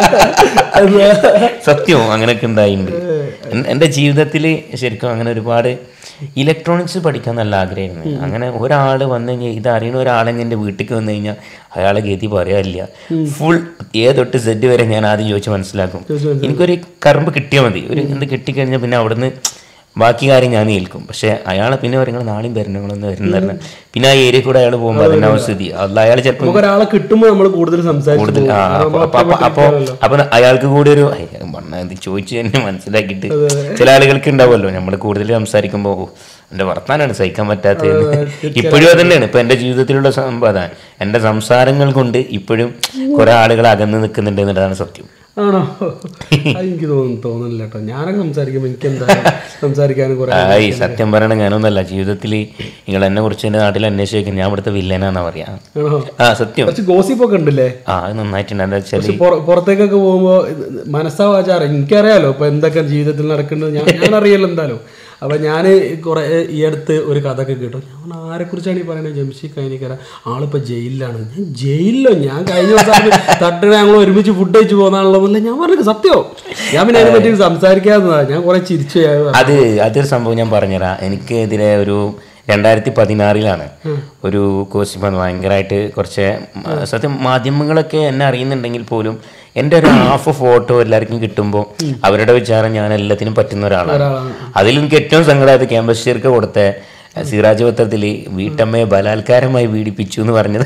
സത്യവും അങ്ങനെയൊക്കെ ഉണ്ടായിട്ടുണ്ട് എൻ- എൻ്റെ ജീവിതത്തിൽ ശരിക്കും അങ്ങനെ ഒരുപാട് ഇലക്ട്രോണിക്സ് പഠിക്കാൻ നല്ല ആഗ്രഹമായിരുന്നു അങ്ങനെ ഒരാൾ വന്നു കഴിഞ്ഞാൽ ഇത് അറിയുന്ന ഒരാളെങ്കിൽ എൻ്റെ വീട്ടിലേക്ക് വന്നു കഴിഞ്ഞാൽ അയാളെ ഗതി പറയാനില്ല ഫുൾ ഏ തൊട്ട് സെഡ് വരെ ഞാൻ ആദ്യം ചോദിച്ച് മനസ്സിലാക്കും എനിക്കൊരു കറമ്പ് കിട്ടിയാൽ മതി ഒരു എന്ത് കിട്ടിക്കഴിഞ്ഞാൽ പിന്നെ അവിടുന്ന് ബാക്കി കാര്യം ഞാൻ ഏൽക്കും പക്ഷെ അയാളെ പിന്നെ പറയുന്നത് നാളെയും വരണങ്ങളൊന്നും വരുന്ന പറഞ്ഞാൽ പിന്നെ ആ ഏരിയ കൂടെ അയാൾ പോകുമ്പോൾ അതിൻ്റെ അവസ്ഥിതി അത് അയാൾ ചിലപ്പോൾ നമുക്ക് ഒരാളെ കിട്ടുമ്പോൾ നമ്മൾ കൂടുതൽ സംസാരിച്ചു കൂടുതൽ ആ അപ്പൊ അപ്പൊ അപ്പൊ അപ്പൊ അപ്പൊ അയാൾക്ക് കൂടി ഒരു "ഐ, പറഞ്ഞ ഇത് ചോദിച്ചു തന്നെ മനസ്സിലാക്കിയിട്ട് ചില ആളുകൾക്ക് ഉണ്ടാവുമല്ലോ നമ്മൾ കൂടുതൽ സംസാരിക്കുമ്പോൾ "ഓ, എന്റെ വർത്താനാണ് സഹിക്കാൻ പറ്റാത്തത് ഇപ്പോഴും അത് തന്നെയാണ് ഇപ്പൊ എന്റെ ജീവിതത്തിലുള്ള സംഭവം അതാണ് എന്റെ സംസാരങ്ങൾ കൊണ്ട് ഇപ്പോഴും കുറെ ആളുകൾ അകന്ന് നിൽക്കുന്നുണ്ട് എന്നുള്ളതാണ് സത്യം ആണോ അത് എനിക്ക് തോന്നുന്നു തോന്നുന്നില്ല കേട്ടോ ഞാനൊക്കെ സംസാരിക്കുമ്പോൾ എനിക്ക് എന്താ സംസാരിക്കാനും കുറെ ആയി സത്യം പറയണ ഞാനൊന്നല്ല ജീവിതത്തിൽ നിങ്ങൾ എന്നെ കുറിച്ച് എൻ്റെ നാട്ടിൽ അന്വേഷിക്കാൻ ഞാൻ ഇവിടുത്തെ വില്ലനാന്നാ പറയാ ആണോ ആ സത്യം കുറച്ച് ഗോസിപ്പൊക്കെ ഉണ്ടല്ലേ ആ അത് നന്നായിട്ടുണ്ട് എന്താ വെച്ചാൽ പക്ഷെ പുറ- പുറത്തേക്കൊക്കെ പോകുമ്പോൾ മനസ്സാവാച്ചാറ് എനിക്കറിയാലോ ഇപ്പൊ എന്തൊക്കെ ജീവിതത്തിൽ നടക്കുന്നത് ഞാൻ ഞാൻ അറിയാലോ എന്തായാലും അപ്പൊ ഞാൻ കുറെ ഈ അടുത്ത് ഒരു കഥ ഒക്കെ കേട്ടു ഞാൻ ആരെ കുറിച്ചാണ് ഈ പറയുന്നത് ജംഷി കൈനിക്കര ആളിപ്പോ ജയിലിലാണ് ഞാൻ ജയിലിലോ ഞാൻ കഴിഞ്ഞ ദിവസം തട്ടിന് ഞങ്ങൾ ഒരുമിച്ച് ഫുഡ് കഴിച്ച് പോകുന്നാണല്ലോ എന്നല്ല ഞാൻ പറഞ്ഞത് സത്യോ ഞാൻ പിന്നെ അതിനെ പറ്റി സംസാരിക്കാത്തതാ ഞാൻ കുറെ ചിരിച്ചു പോയി. അത് അതൊരു സംഭവം ഞാൻ പറഞ്ഞുതരാം എനിക്ക് എതിരെ ഒരു രണ്ടായിരത്തി പതിനാറിലാണ് ഒരു കോഴ്സ് വന്ന് ഭയങ്കരമായിട്ട് കുറച്ച് മ- സത്യം മാധ്യമങ്ങളൊക്കെ എന്നെ അറിയുന്നുണ്ടെങ്കിൽ പോലും എൻ്റെ ഒരു ഹാഫ് ഫോട്ടോ എല്ലാവർക്കും കിട്ടുമ്പോൾ അവരുടെ വിചാരം ഞാൻ എല്ലാത്തിനും പറ്റുന്ന ഒരാളാണ് അതിൽ എനിക്ക് ഏറ്റവും സങ്കടമായത് ക്യാമ്പസ് ചേർക്ക് കൊടുത്ത സിറാജ് പത്രത്തിൽ വീട്ടമ്മയെ ബലാത്കാരമായി പീഡിപ്പിച്ചു എന്ന് പറഞ്ഞത്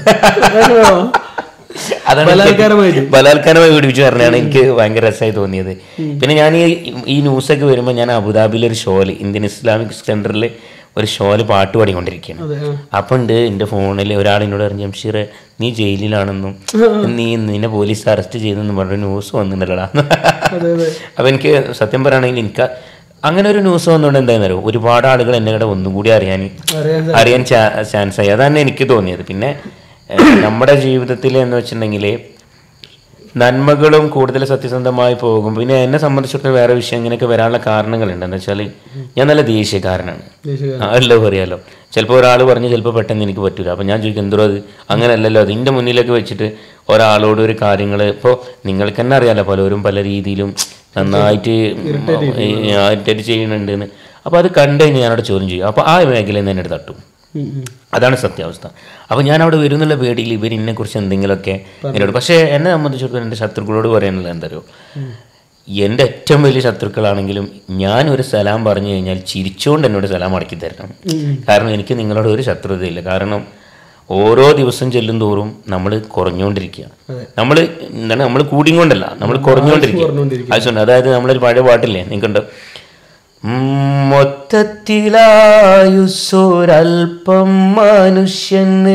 അതാണ് എനിക്ക് ബലാത്കാരമായിട്ട്? ബലാത്കാരമായി പീഡിപ്പിച്ചു പറഞ്ഞാണ് എനിക്ക് ഭയങ്കര രസമായി തോന്നിയത് പിന്നെ ഞാൻ ഈ ഈ ന്യൂസൊക്കെ വരുമ്പോൾ ഞാൻ അബുദാബിയിലെ ഒരു ഷോയിൽ ഇന്ത്യൻ ഇസ്ലാമിക് സെന്ററിൽ ഒരു ഷോയിൽ പാട്ട് പാടിക്കൊണ്ടിരിക്കുകയാണ് അതെ ആ. അപ്പം ഉണ്ട് എൻ്റെ ഫോണിൽ ഒരാൾ എന്നോട് പറഞ്ഞു ജംഷീർ നീ ജയിലിലാണെന്നും നീ നിന്നെ പോലീസ് അറസ്റ്റ് ചെയ്തെന്നും പറഞ്ഞ ന്യൂസ് വന്നിട്ടുണ്ടടാ അതെ അതെ അപ്പം എനിക്ക് സത്യം പറയുകയാണെങ്കിൽ എനിക്ക് അങ്ങനെ ഒരു ന്യൂസ് വന്നുകൊണ്ട് എന്തായിരുന്നല്ലോ ഒരുപാട് ആളുകൾ എന്നെ കൂടെ ഒന്നും കൂടി അറിയാൻ അറിയാൻ അറിയാൻ ചാൻസ് ആയി അതാണ് എനിക്ക് തോന്നിയത് പിന്നെ ഏഹ്, നമ്മുടെ ജീവിതത്തിൽ എന്ന് വെച്ചിട്ടുണ്ടെങ്കിൽ നന്മകളും കൂടുതൽ സത്യസന്ധമായി പോകും പിന്നെ എന്നെ സംബന്ധിച്ചിടത്തോളം വേറെ വിഷയം ഇങ്ങനെയൊക്കെ വരാനുള്ള കാരണങ്ങളുണ്ട് എന്താ വെച്ചാൽ ഞാൻ നല്ല ദേഷ്യക്കാരനാണ് ദേശീയ എല്ലാം അറിയാലോ ചിലപ്പോൾ ഒരാൾ പറഞ്ഞ് ചിലപ്പോൾ പെട്ടെന്ന് എനിക്ക് പറ്റൂല അപ്പം ഞാൻ ചോദിക്കും എന്തോ അത് അങ്ങനെയല്ലല്ലോ അത് എൻ്റെ മുന്നിലേക്ക് വെച്ചിട്ട് ഒരാളോട് ഒരു കാര്യങ്ങൾ ഇപ്പോൾ നിങ്ങൾക്ക് തന്നെ അറിയാലോ പലരും പല രീതിയിലും നന്നായിട്ട് ഇറിറ്റേറ്റ് ചെയ്യുന്നുണ്ടെന്ന് അപ്പോൾ അത് കണ്ടു കഴിഞ്ഞാൽ ഞാനവിടെ ചോദ്യം ചെയ്യും അപ്പോൾ ആ മേഖലയിൽ നിന്ന് എന്നെ തട്ടും ഉം, ഉം. അതാണ് സത്യാവസ്ഥ അപ്പോൾ ഞാൻ അവിടെ വരുന്നുള്ള പേടിയിൽ ഇവർ എന്നെക്കുറിച്ച് എന്തെങ്കിലുമൊക്കെ എന്നോട് പക്ഷേ എന്നെ സംബന്ധിച്ചിടത്തോളം എൻ്റെ ശത്രുക്കളോട് പറയാനുള്ളത് എന്തറിയോ എൻ്റെ ഏറ്റവും വലിയ ശത്രുക്കളാണെങ്കിലും ഞാൻ ഒരു സലാം പറഞ്ഞു കഴിഞ്ഞാൽ ചിരിച്ചുകൊണ്ട് എന്നോട് സലാം മടക്കി തരണം കാരണം എനിക്ക് നിങ്ങളോട് ഒരു ശത്രുതയില്ല കാരണം ഓരോ ദിവസം ചെല്ലും തോറും നമ്മൾ കുറഞ്ഞുകൊണ്ടിരിക്കുക നമ്മൾ എന്താണ് നമ്മൾ കൂടിക്കൊണ്ടല്ല നമ്മൾ കുറഞ്ഞുകൊണ്ടിരിക്കുക അതുകൊണ്ട് അതായത് നമ്മളൊരു പഴയ പാട്ടില്ലേ നിങ്ങൾക്കുണ്ട് മൊത്തത്തിലായുസ്സൊരൽപ്പം മനുഷ്യന്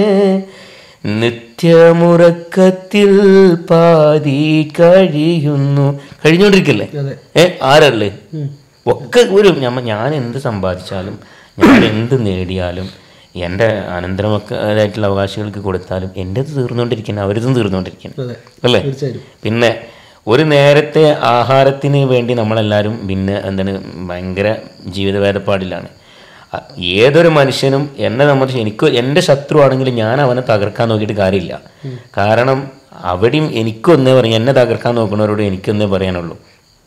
നിത്യമുറക്കത്തിൽ പാതി കഴിയുന്നു കഴിഞ്ഞോണ്ടിരിക്കല്ലേ അതെ. ഏ ആരല്ലേ ഒക്കെ ഒരു ഞമ്മ ഞാൻ എന്ത് സമ്പാദിച്ചാലും ഞാൻ എന്ത് നേടിയാലും എൻ്റെ അനന്തരമൊക്കെതായിട്ടുള്ള അവകാശികൾക്ക് കൊടുത്താലും എൻ്റെത് തീർന്നുകൊണ്ടിരിക്കണം അവരതും തീർന്നുകൊണ്ടിരിക്കണം അതെ അല്ലേ തീർച്ചയായും പിന്നെ ഒരു നേരത്തെ ആഹാരത്തിന് വേണ്ടി നമ്മളെല്ലാവരും പിന്നെ എന്താണ് ഭയങ്കര ജീവിത വേദപ്പാടിലാണ് അ- ഏതൊരു മനുഷ്യനും എന്നെ സംബന്ധിച്ച് എനിക്ക് എൻ്റെ ശത്രു ആണെങ്കിലും ഞാൻ അവനെ തകർക്കാൻ നോക്കിയിട്ട് കാര്യമില്ല കാരണം അവിടെയും എനിക്കൊന്നേ പറയും എന്നെ തകർക്കാൻ നോക്കുന്നവരോട് എനിക്കൊന്നേ പറയാനുള്ളൂ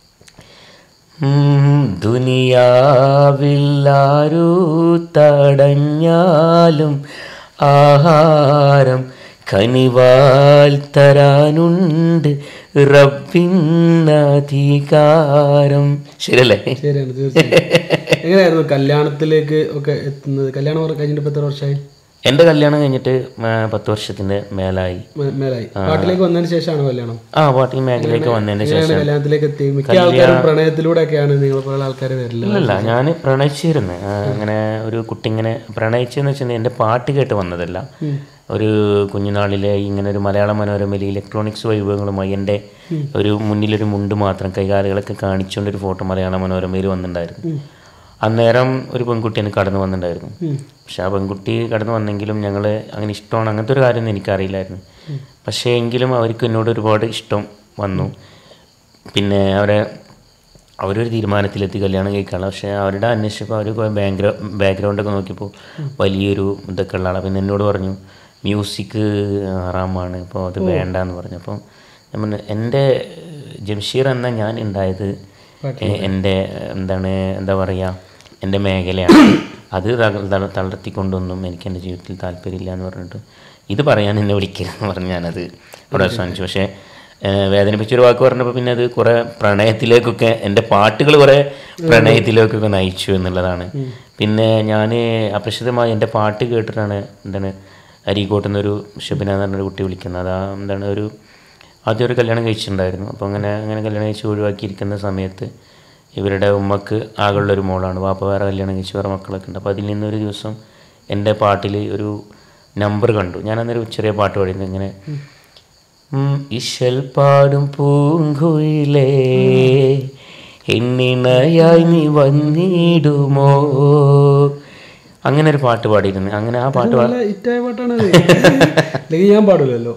ഉം, ദുനിയാവില്ലാരു തടഞ്ഞാലും ആഹാരം കനിവാൽ തരാനുണ്ട് റബ്ബിന്നധികാരം ശരിയല്ലേ ശരിയാണ് തീർച്ചയായും എങ്ങനെയായിരുന്നു കല്യാണത്തിലേക്ക് ഒക്കെ എത്തുന്നത് കല്യാണം പറ- കഴിഞ്ഞിട്ട് ഇപ്പൊ എത്ര വർഷമായി എൻ്റെ കല്യാണം കഴിഞ്ഞിട്ട് ആ, പത്ത് വർഷത്തിൻ്റെ മേലായി മേ- മേലായി പാട്ടിലേക്ക് വന്നതിന് ശേഷമാണോ കല്യാണം ആ പാർട്ടി മേഖലയിലേക്ക് വന്നതിന് ശേഷം എങ്ങനെയാണ് കല്യാണത്തിലേക്ക് എത്തി മിക്ക ആൾക്കാരും പ്രണയത്തിലൂടെ ഒക്കെയാണ് നിങ്ങൾ പോലെ ആൾക്കാർ വരില്ല അല്ലല്ല ഞാൻ പ്രണയിച്ചിരുന്നു ആ, അങ്ങനെ ഒരു കുട്ടി ഇങ്ങനെ പ്രണയിച്ചെന്ന് വെച്ചിട്ടുണ്ടെങ്കിൽ എൻ്റെ പാട്ട് കേട്ട് വന്നതല്ല ഒരു കുഞ്ഞുനാളിലെ ഇങ്ങനെ ഒരു മലയാള മനോരമയിൽ ഇലക്ട്രോണിക്സ് വൈഭവങ്ങളുമായി എൻ്റെ ഒരു മുന്നിലൊരു മുണ്ട് മാത്രം കൈകാലുകളൊക്കെ കാണിച്ചുകൊണ്ട് ഒരു ഫോട്ടോ മലയാള മനോരമയിൽ വന്നിട്ടുണ്ടായിരുന്നു അന്നേരം ഒരു പെൺകുട്ടി എനിക്ക് കടന്നു വന്നിട്ടുണ്ടായിരുന്നു പക്ഷെ ആ പെൺകുട്ടി കടന്നു വന്നെങ്കിലും ഞങ്ങൾ അങ്ങനെ ഇഷ്ടമാണ് അങ്ങനത്തെ ഒരു കാര്യമൊന്നും എനിക്കറിയില്ലായിരുന്നു പക്ഷേ എങ്കിലും അവർക്ക് എന്നോട് ഒരുപാട് ഇഷ്ടം വന്നു പിന്നെ അവരെ അവരൊരു തീരുമാനത്തിലെത്തി കല്യാണം കഴിക്കാനുള്ള പക്ഷേ അവരുടെ അന്വേഷിച്ചപ്പോൾ അവർ ബാക്ക്ഗ്രൗ ബാക്ക്ഗ്രൗണ്ടൊക്കെ നോക്കിയപ്പോൾ വലിയൊരു ഇതൊക്കെ ഉള്ള ആളാണ് പിന്നെ എന്നോട് പറഞ്ഞു മ്യൂസിക് ഹറാമാണ് അപ്പോൾ അത് വേണ്ടാന്ന് പറഞ്ഞു അപ്പം ഞാൻ പറഞ്ഞു എൻ്റെ ജംഷീർ എന്ന ഞാൻ ഉണ്ടായത് എ- എൻ്റെ എന്താണ് എന്താ പറയുക എൻ്റെ മേഖലയാണ് അത് തക- തള- തളർത്തിക്കൊണ്ടൊന്നും എനിക്ക് എൻ്റെ ജീവിതത്തിൽ താല്പര്യമില്ല എന്ന് പറഞ്ഞിട്ട് ഇത് പറയാൻ എന്നെ വിളിക്കരുതെന്ന് പറഞ്ഞ് ഞാനത് അവിടെ അവസാനിച്ചു പക്ഷേ ഏഹ് വേദനിപ്പിച്ചൊരു വാക്ക് പറഞ്ഞപ്പോൾ പിന്നെ അത് കുറേ പ്രണയത്തിലേക്കൊക്കെ എൻ്റെ പാട്ടുകൾ കുറേ പ്രണയത്തിലേക്കൊക്കെ നയിച്ചു എന്നുള്ളതാണ് പിന്നെ ഞാൻ അപ്രശിതമായി എൻ്റെ പാട്ട് കേട്ടിട്ടാണ് എന്താണ് അരീക്കോട്ട് നിന്നൊരു ഷബിന എന്ന് പറഞ്ഞൊരു കുട്ടി വിളിക്കുന്നത് അതാ എന്താണ് ഒരു ആദ്യം ഒരു കല്യാണം കഴിച്ചിട്ടുണ്ടായിരുന്നു അപ്പോൾ അങ്ങനെ അങ്ങനെ കല്യാണം കഴിച്ച് ഒഴിവാക്കിയിരിക്കുന്ന സമയത്ത് ഇവരുടെ ഉമ്മക്ക് ആകെയുള്ളൊരു മോളാണ് വാപ്പ വേറെ കല്യാണം കഴിച്ച് വേറെ മക്കളൊക്കെ ഉണ്ട് അപ്പോൾ അതിൽ നിന്നൊരു ദിവസം എൻ്റെ പാട്ടിൽ ഒരു നമ്പർ കണ്ടു ഞാൻ അന്നേരം ചെറിയ പാട്ട് പാടിയിരുന്നു ഇങ്ങനെ ഉം, ഇശൽ പാടും പൂങ്കുയിലേ എന്നിണയായി നീ വന്നിടുമോ അങ്ങനെ ഒരു പാട്ട് പാടിയിരുന്നു അങ്ങനെ ആ പാട്ട് പാ- നല്ല ഇറ്റായ പാട്ടാണ് അത്. അല്ലെങ്കിൽ ഞാൻ പാടില്ലല്ലോ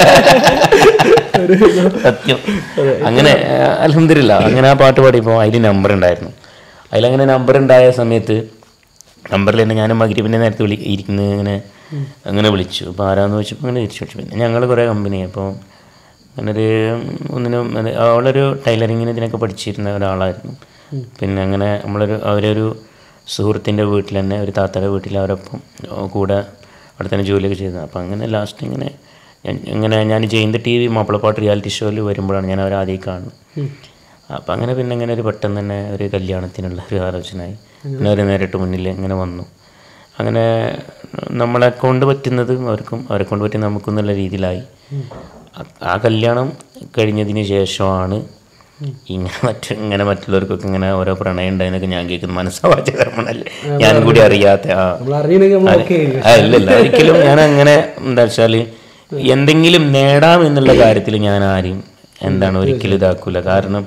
സത്യം അങ്ങനെ അലഹമില്ല അങ്ങനെ ആ പാട്ട് പാടിയപ്പോൾ അതിൽ നമ്പർ ഉണ്ടായിരുന്നു അതിലങ്ങനെ നമ്പർ ഉണ്ടായ സമയത്ത് നമ്പറിൽ തന്നെ ഞാൻ മകരിപ്പിൻ്റെ നേരത്തെ വിളി ഇരിക്കുന്ന ഇങ്ങനെ അങ്ങനെ വിളിച്ചു അപ്പോൾ ആരാന്ന് ചോദിച്ചപ്പോൾ അങ്ങനെ തിരിച്ചു വിളിച്ചു പിന്നെ ഞങ്ങൾ കുറേ കമ്പനി അപ്പോൾ അങ്ങനെ ഒരു ഒന്നിനും അത് അവളൊരു ടൈലറിങ്ങിന് ഇതിനൊക്കെ പഠിച്ചിരുന്ന ഒരാളായിരുന്നു പിന്നെ അങ്ങനെ നമ്മളൊരു അവരൊരു സുഹൃത്തിൻ്റെ വീട്ടിൽ തന്നെ ഒരു താത്തയുടെ വീട്ടിൽ അവരൊപ്പം കൂടെ അവിടെ തന്നെ ജോലിയൊക്കെ ചെയ്തത് അപ്പോൾ അങ്ങനെ ലാസ്റ്റ് ഇങ്ങനെ ഞാൻ ഇങ്ങനെ ഞാൻ ജയന്ത് ടി വി മാപ്പിളപ്പാട്ട് റിയാലിറ്റി ഷോയിൽ വരുമ്പോഴാണ് ഞാൻ അവരെ ആദ്യം കാണുന്നത് അപ്പം അങ്ങനെ പിന്നെ ഇങ്ങനെ ഒരു പെട്ടെന്ന് തന്നെ ഒരു കല്യാണത്തിനുള്ള ഒരു ആലോചനയായി പിന്നെ അവർ നേരിട്ട് മുന്നിൽ ഇങ്ങനെ വന്നു അങ്ങനെ നമ്മളെ കൊണ്ട് പറ്റുന്നതും അവർക്കും അവരെ കൊണ്ട് പറ്റുന്ന നമുക്കും എന്നുള്ള രീതിയിലായി ആ- ആ കല്യാണം കഴിഞ്ഞതിന് ശേഷമാണ് ഇങ്ങനെ മറ്റു ഇങ്ങനെ മറ്റുള്ളവർക്കൊക്കെ ഇങ്ങനെ ഓരോ പ്രണയം ഉണ്ടായെന്നൊക്കെ ഞാൻ കേൾക്കുന്നു മനസ്സാവാച്ച കർമ്മണല്ലേ ഞാനും കൂടി അറിയാത്ത ആ നമ്മൾ അറിയണമെങ്കിൽ നമ്മൾ ഓക്കെ ആ, ഇല്ലില്ല ഒരിക്കലും ഞാൻ അങ്ങനെ എന്താ വെച്ചാൽ എന്തെങ്കിലും നേടാം എന്നുള്ള കാര്യത്തിൽ ഞാൻ ആരെയും എന്താണ് ഒരിക്കലും ഇതാക്കൂല കാരണം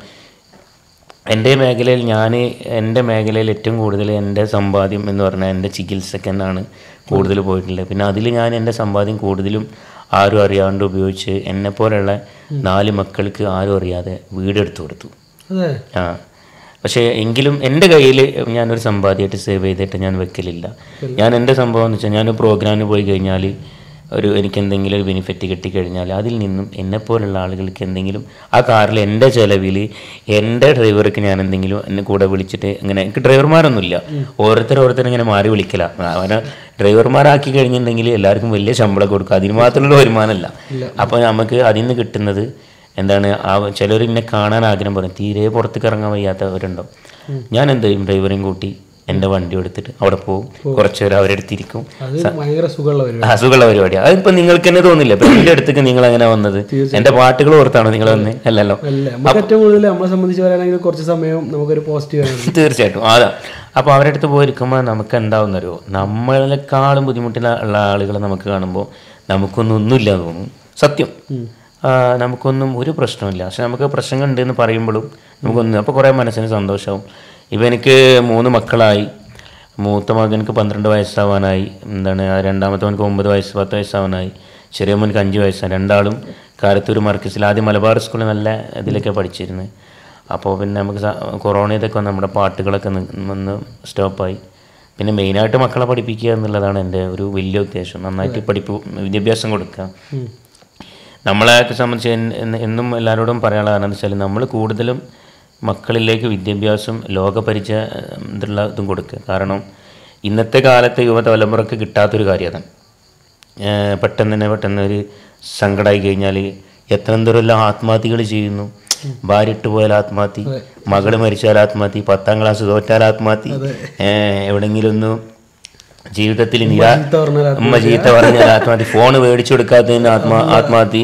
എൻ്റെ മേഖലയിൽ ഞാൻ എൻ്റെ മേഖലയിൽ ഏറ്റവും കൂടുതൽ എൻ്റെ സമ്പാദ്യം എന്ന് പറഞ്ഞാൽ എൻ്റെ ചികിത്സക്ക് എന്നാണ് കൂടുതൽ പോയിട്ടുള്ളത് പിന്നെ അതിൽ ഞാൻ എൻ്റെ സമ്പാദ്യം കൂടുതലും ആരും അറിയാണ്ട് ഉപയോഗിച്ച് എന്നെപ്പോലുള്ള നാല് മക്കൾക്ക് ആരും അറിയാതെ വീടെടുത്ത് കൊടുത്തു അതെ ആ പക്ഷേ എങ്കിലും എൻ്റെ കയ്യിൽ ഞാനൊരു സമ്പാദ്യമായിട്ട് സേവ് ചെയ്തിട്ട് ഞാൻ വെക്കലില്ല ഞാൻ എൻ്റെ സംഭവം എന്ന് വെച്ചാൽ ഞാൻ പ്രോഗ്രാമിന് പോയി കഴിഞ്ഞാൽ ഒരു എനിക്ക് എന്തെങ്കിലും ഒരു ബെനിഫിറ്റ് കിട്ടിക്കഴിഞ്ഞാൽ അതിൽ നിന്നും എന്നെപ്പോലുള്ള ആളുകൾക്ക് എന്തെങ്കിലും ആ കാറിൽ എൻ്റെ ചിലവിൽ എൻ്റെ ഡ്രൈവർക്ക് ഞാൻ എന്തെങ്കിലും എന്നെ കൂടെ വിളിച്ചിട്ട് ഇങ്ങനെ എനിക്ക് ഡ്രൈവർമാരൊന്നുമില്ല ഓരോരുത്തർ ഓരോരുത്തർ ഇങ്ങനെ മാറി വിളിക്കല അവനെ ഡ്രൈവർമാരാക്കി കഴിഞ്ഞിട്ടുണ്ടെങ്കിൽ എല്ലാവർക്കും വലിയ ശമ്പളം കൊടുക്കുക അതിന് മാത്രമുള്ള വരുമാനമല്ല അപ്പോൾ നമുക്ക് അതിൽ നിന്ന് കിട്ടുന്നത് എന്താണ് ആ ചിലർ എന്നെ കാണാൻ ആഗ്രഹം പറയും തീരെ പുറത്തേക്ക് ഇറങ്ങാൻ വയ്യാത്തവരുണ്ടോ ഞാൻ എന്ത് ചെയ്യും ഡ്രൈവറെയും കൂട്ടി എൻ്റെ വണ്ടി എടുത്തിട്ട് അവിടെ പോകും കുറച്ച് നേരം അവരെടുത്തിരിക്കും അത് ഭയങ്കര സുഖമുള്ള പരിപാടി അസുഖമുള്ള പരിപാടിയാണ് അതിപ്പോൾ നിങ്ങൾക്ക് തന്നെ തോന്നില്ല ഇപ്പം എൻ്റെ അടുത്തേക്ക് നിങ്ങൾ അങ്ങനെ വന്നത് എൻ്റെ പാട്ടുകൾ ഓർത്താണോ നിങ്ങൾ വന്നത് അല്ലല്ലോ അല്ലേ നമുക്ക് ഏറ്റവും കൂടുതൽ നമ്മളെ സംബന്ധിച്ച് പറയുകയാണെങ്കിൽ കുറച്ച് സമയം നമുക്കൊരു പോസിറ്റീവ് ആണ് തീർച്ചയായിട്ടും അതാ അപ്പോൾ അവരുടെ അടുത്ത് പോയിരിക്കുമ്പോൾ നമുക്ക് എന്താവുന്നറിയോ നമ്മളെക്കാളും ബുദ്ധിമുട്ടുള്ള ആളുകളെ നമുക്ക് കാണുമ്പോൾ നമുക്കൊന്നും ഒന്നുമില്ല എന്ന് തോന്നും സത്യം ആ, നമുക്കൊന്നും ഒരു പ്രശ്നമില്ല പക്ഷെ നമുക്ക് പ്രശ്നങ്ങൾ ഉണ്ടെന്ന് പറയുമ്പോഴും നമുക്കൊന്നും അപ്പോൾ കുറേ മനസ്സിന് സന്തോഷമാവും ഇപ്പം എനിക്ക് മൂന്ന് മക്കളായി മൂത്ത മകനക്ക് പന്ത്രണ്ട് വയസ്സാവാനായി എന്താണ് ആ രണ്ടാമത്തെ മകനക്ക് ഒമ്പത് വയസ്സ് പത്ത് വയസ്സാവാനായി ചെറിയ മോനക്ക് അഞ്ച് വയസ്സാണ് രണ്ടാളും കാരത്തൂർ മർക്കസിൽ ആദ്യം മലബാർ സ്കൂളിൽ നല്ല ഇതിലൊക്കെ പഠിച്ചിരുന്നത് അപ്പോൾ പിന്നെ നമുക്ക് സ- കൊറോണ ഇതൊക്കെ വന്ന് നമ്മുടെ പാട്ടുകളൊക്കെ നി- വന്ന് സ്റ്റോപ്പായി പിന്നെ മെയിനായിട്ട് മക്കളെ പഠിപ്പിക്കുക എന്നുള്ളതാണ് എൻ്റെ ഒരു വലിയ ഉദ്ദേശം നന്നായിട്ട് പഠിപ്പ് വിദ്യാഭ്യാസം കൊടുക്കുക നമ്മളെയൊക്കെ സംബന്ധിച്ച് എൻ- എന്ന് എന്നും എല്ലാവരോടും പറയാനുള്ള കാരണം എന്താ വെച്ചാൽ നമ്മൾ കൂടുതലും മക്കളിലേക്ക് വിദ്യാഭ്യാസം ലോകപരിചയ ഇതുള്ള ഇതും കൊടുക്കുക കാരണം ഇന്നത്തെ കാലത്തെ യുവതലമുറക്ക് കിട്ടാത്തൊരു കാര്യം അതാണ് ഏഹ് പെട്ടെന്ന് തന്നെ പെട്ടെന്ന് ഒരു സങ്കടമായി കഴിഞ്ഞാൽ എത്ര എന്തോരെല്ലാം ആത്മഹത്യകൾ ചെയ്യുന്നു ഭാര്യ ഇട്ട് പോയാൽ ആത്മഹത്യ മകള് മരിച്ചാൽ ആത്മഹത്യ പത്താം ക്ലാസ് തോറ്റാൽ ആത്മഹത്യ ഏഹ് എവിടെങ്കിലും ഒന്ന് ജീവിതത്തിൽ നിരാ പറഞ്ഞാൽ അമ്മ ചീത്ത പറഞ്ഞാൽ ആത്മഹത്യ ഫോൺ മേടിച്ചു കൊടുക്കാത്തതിന് ആത്മാ ആത്മഹത്യ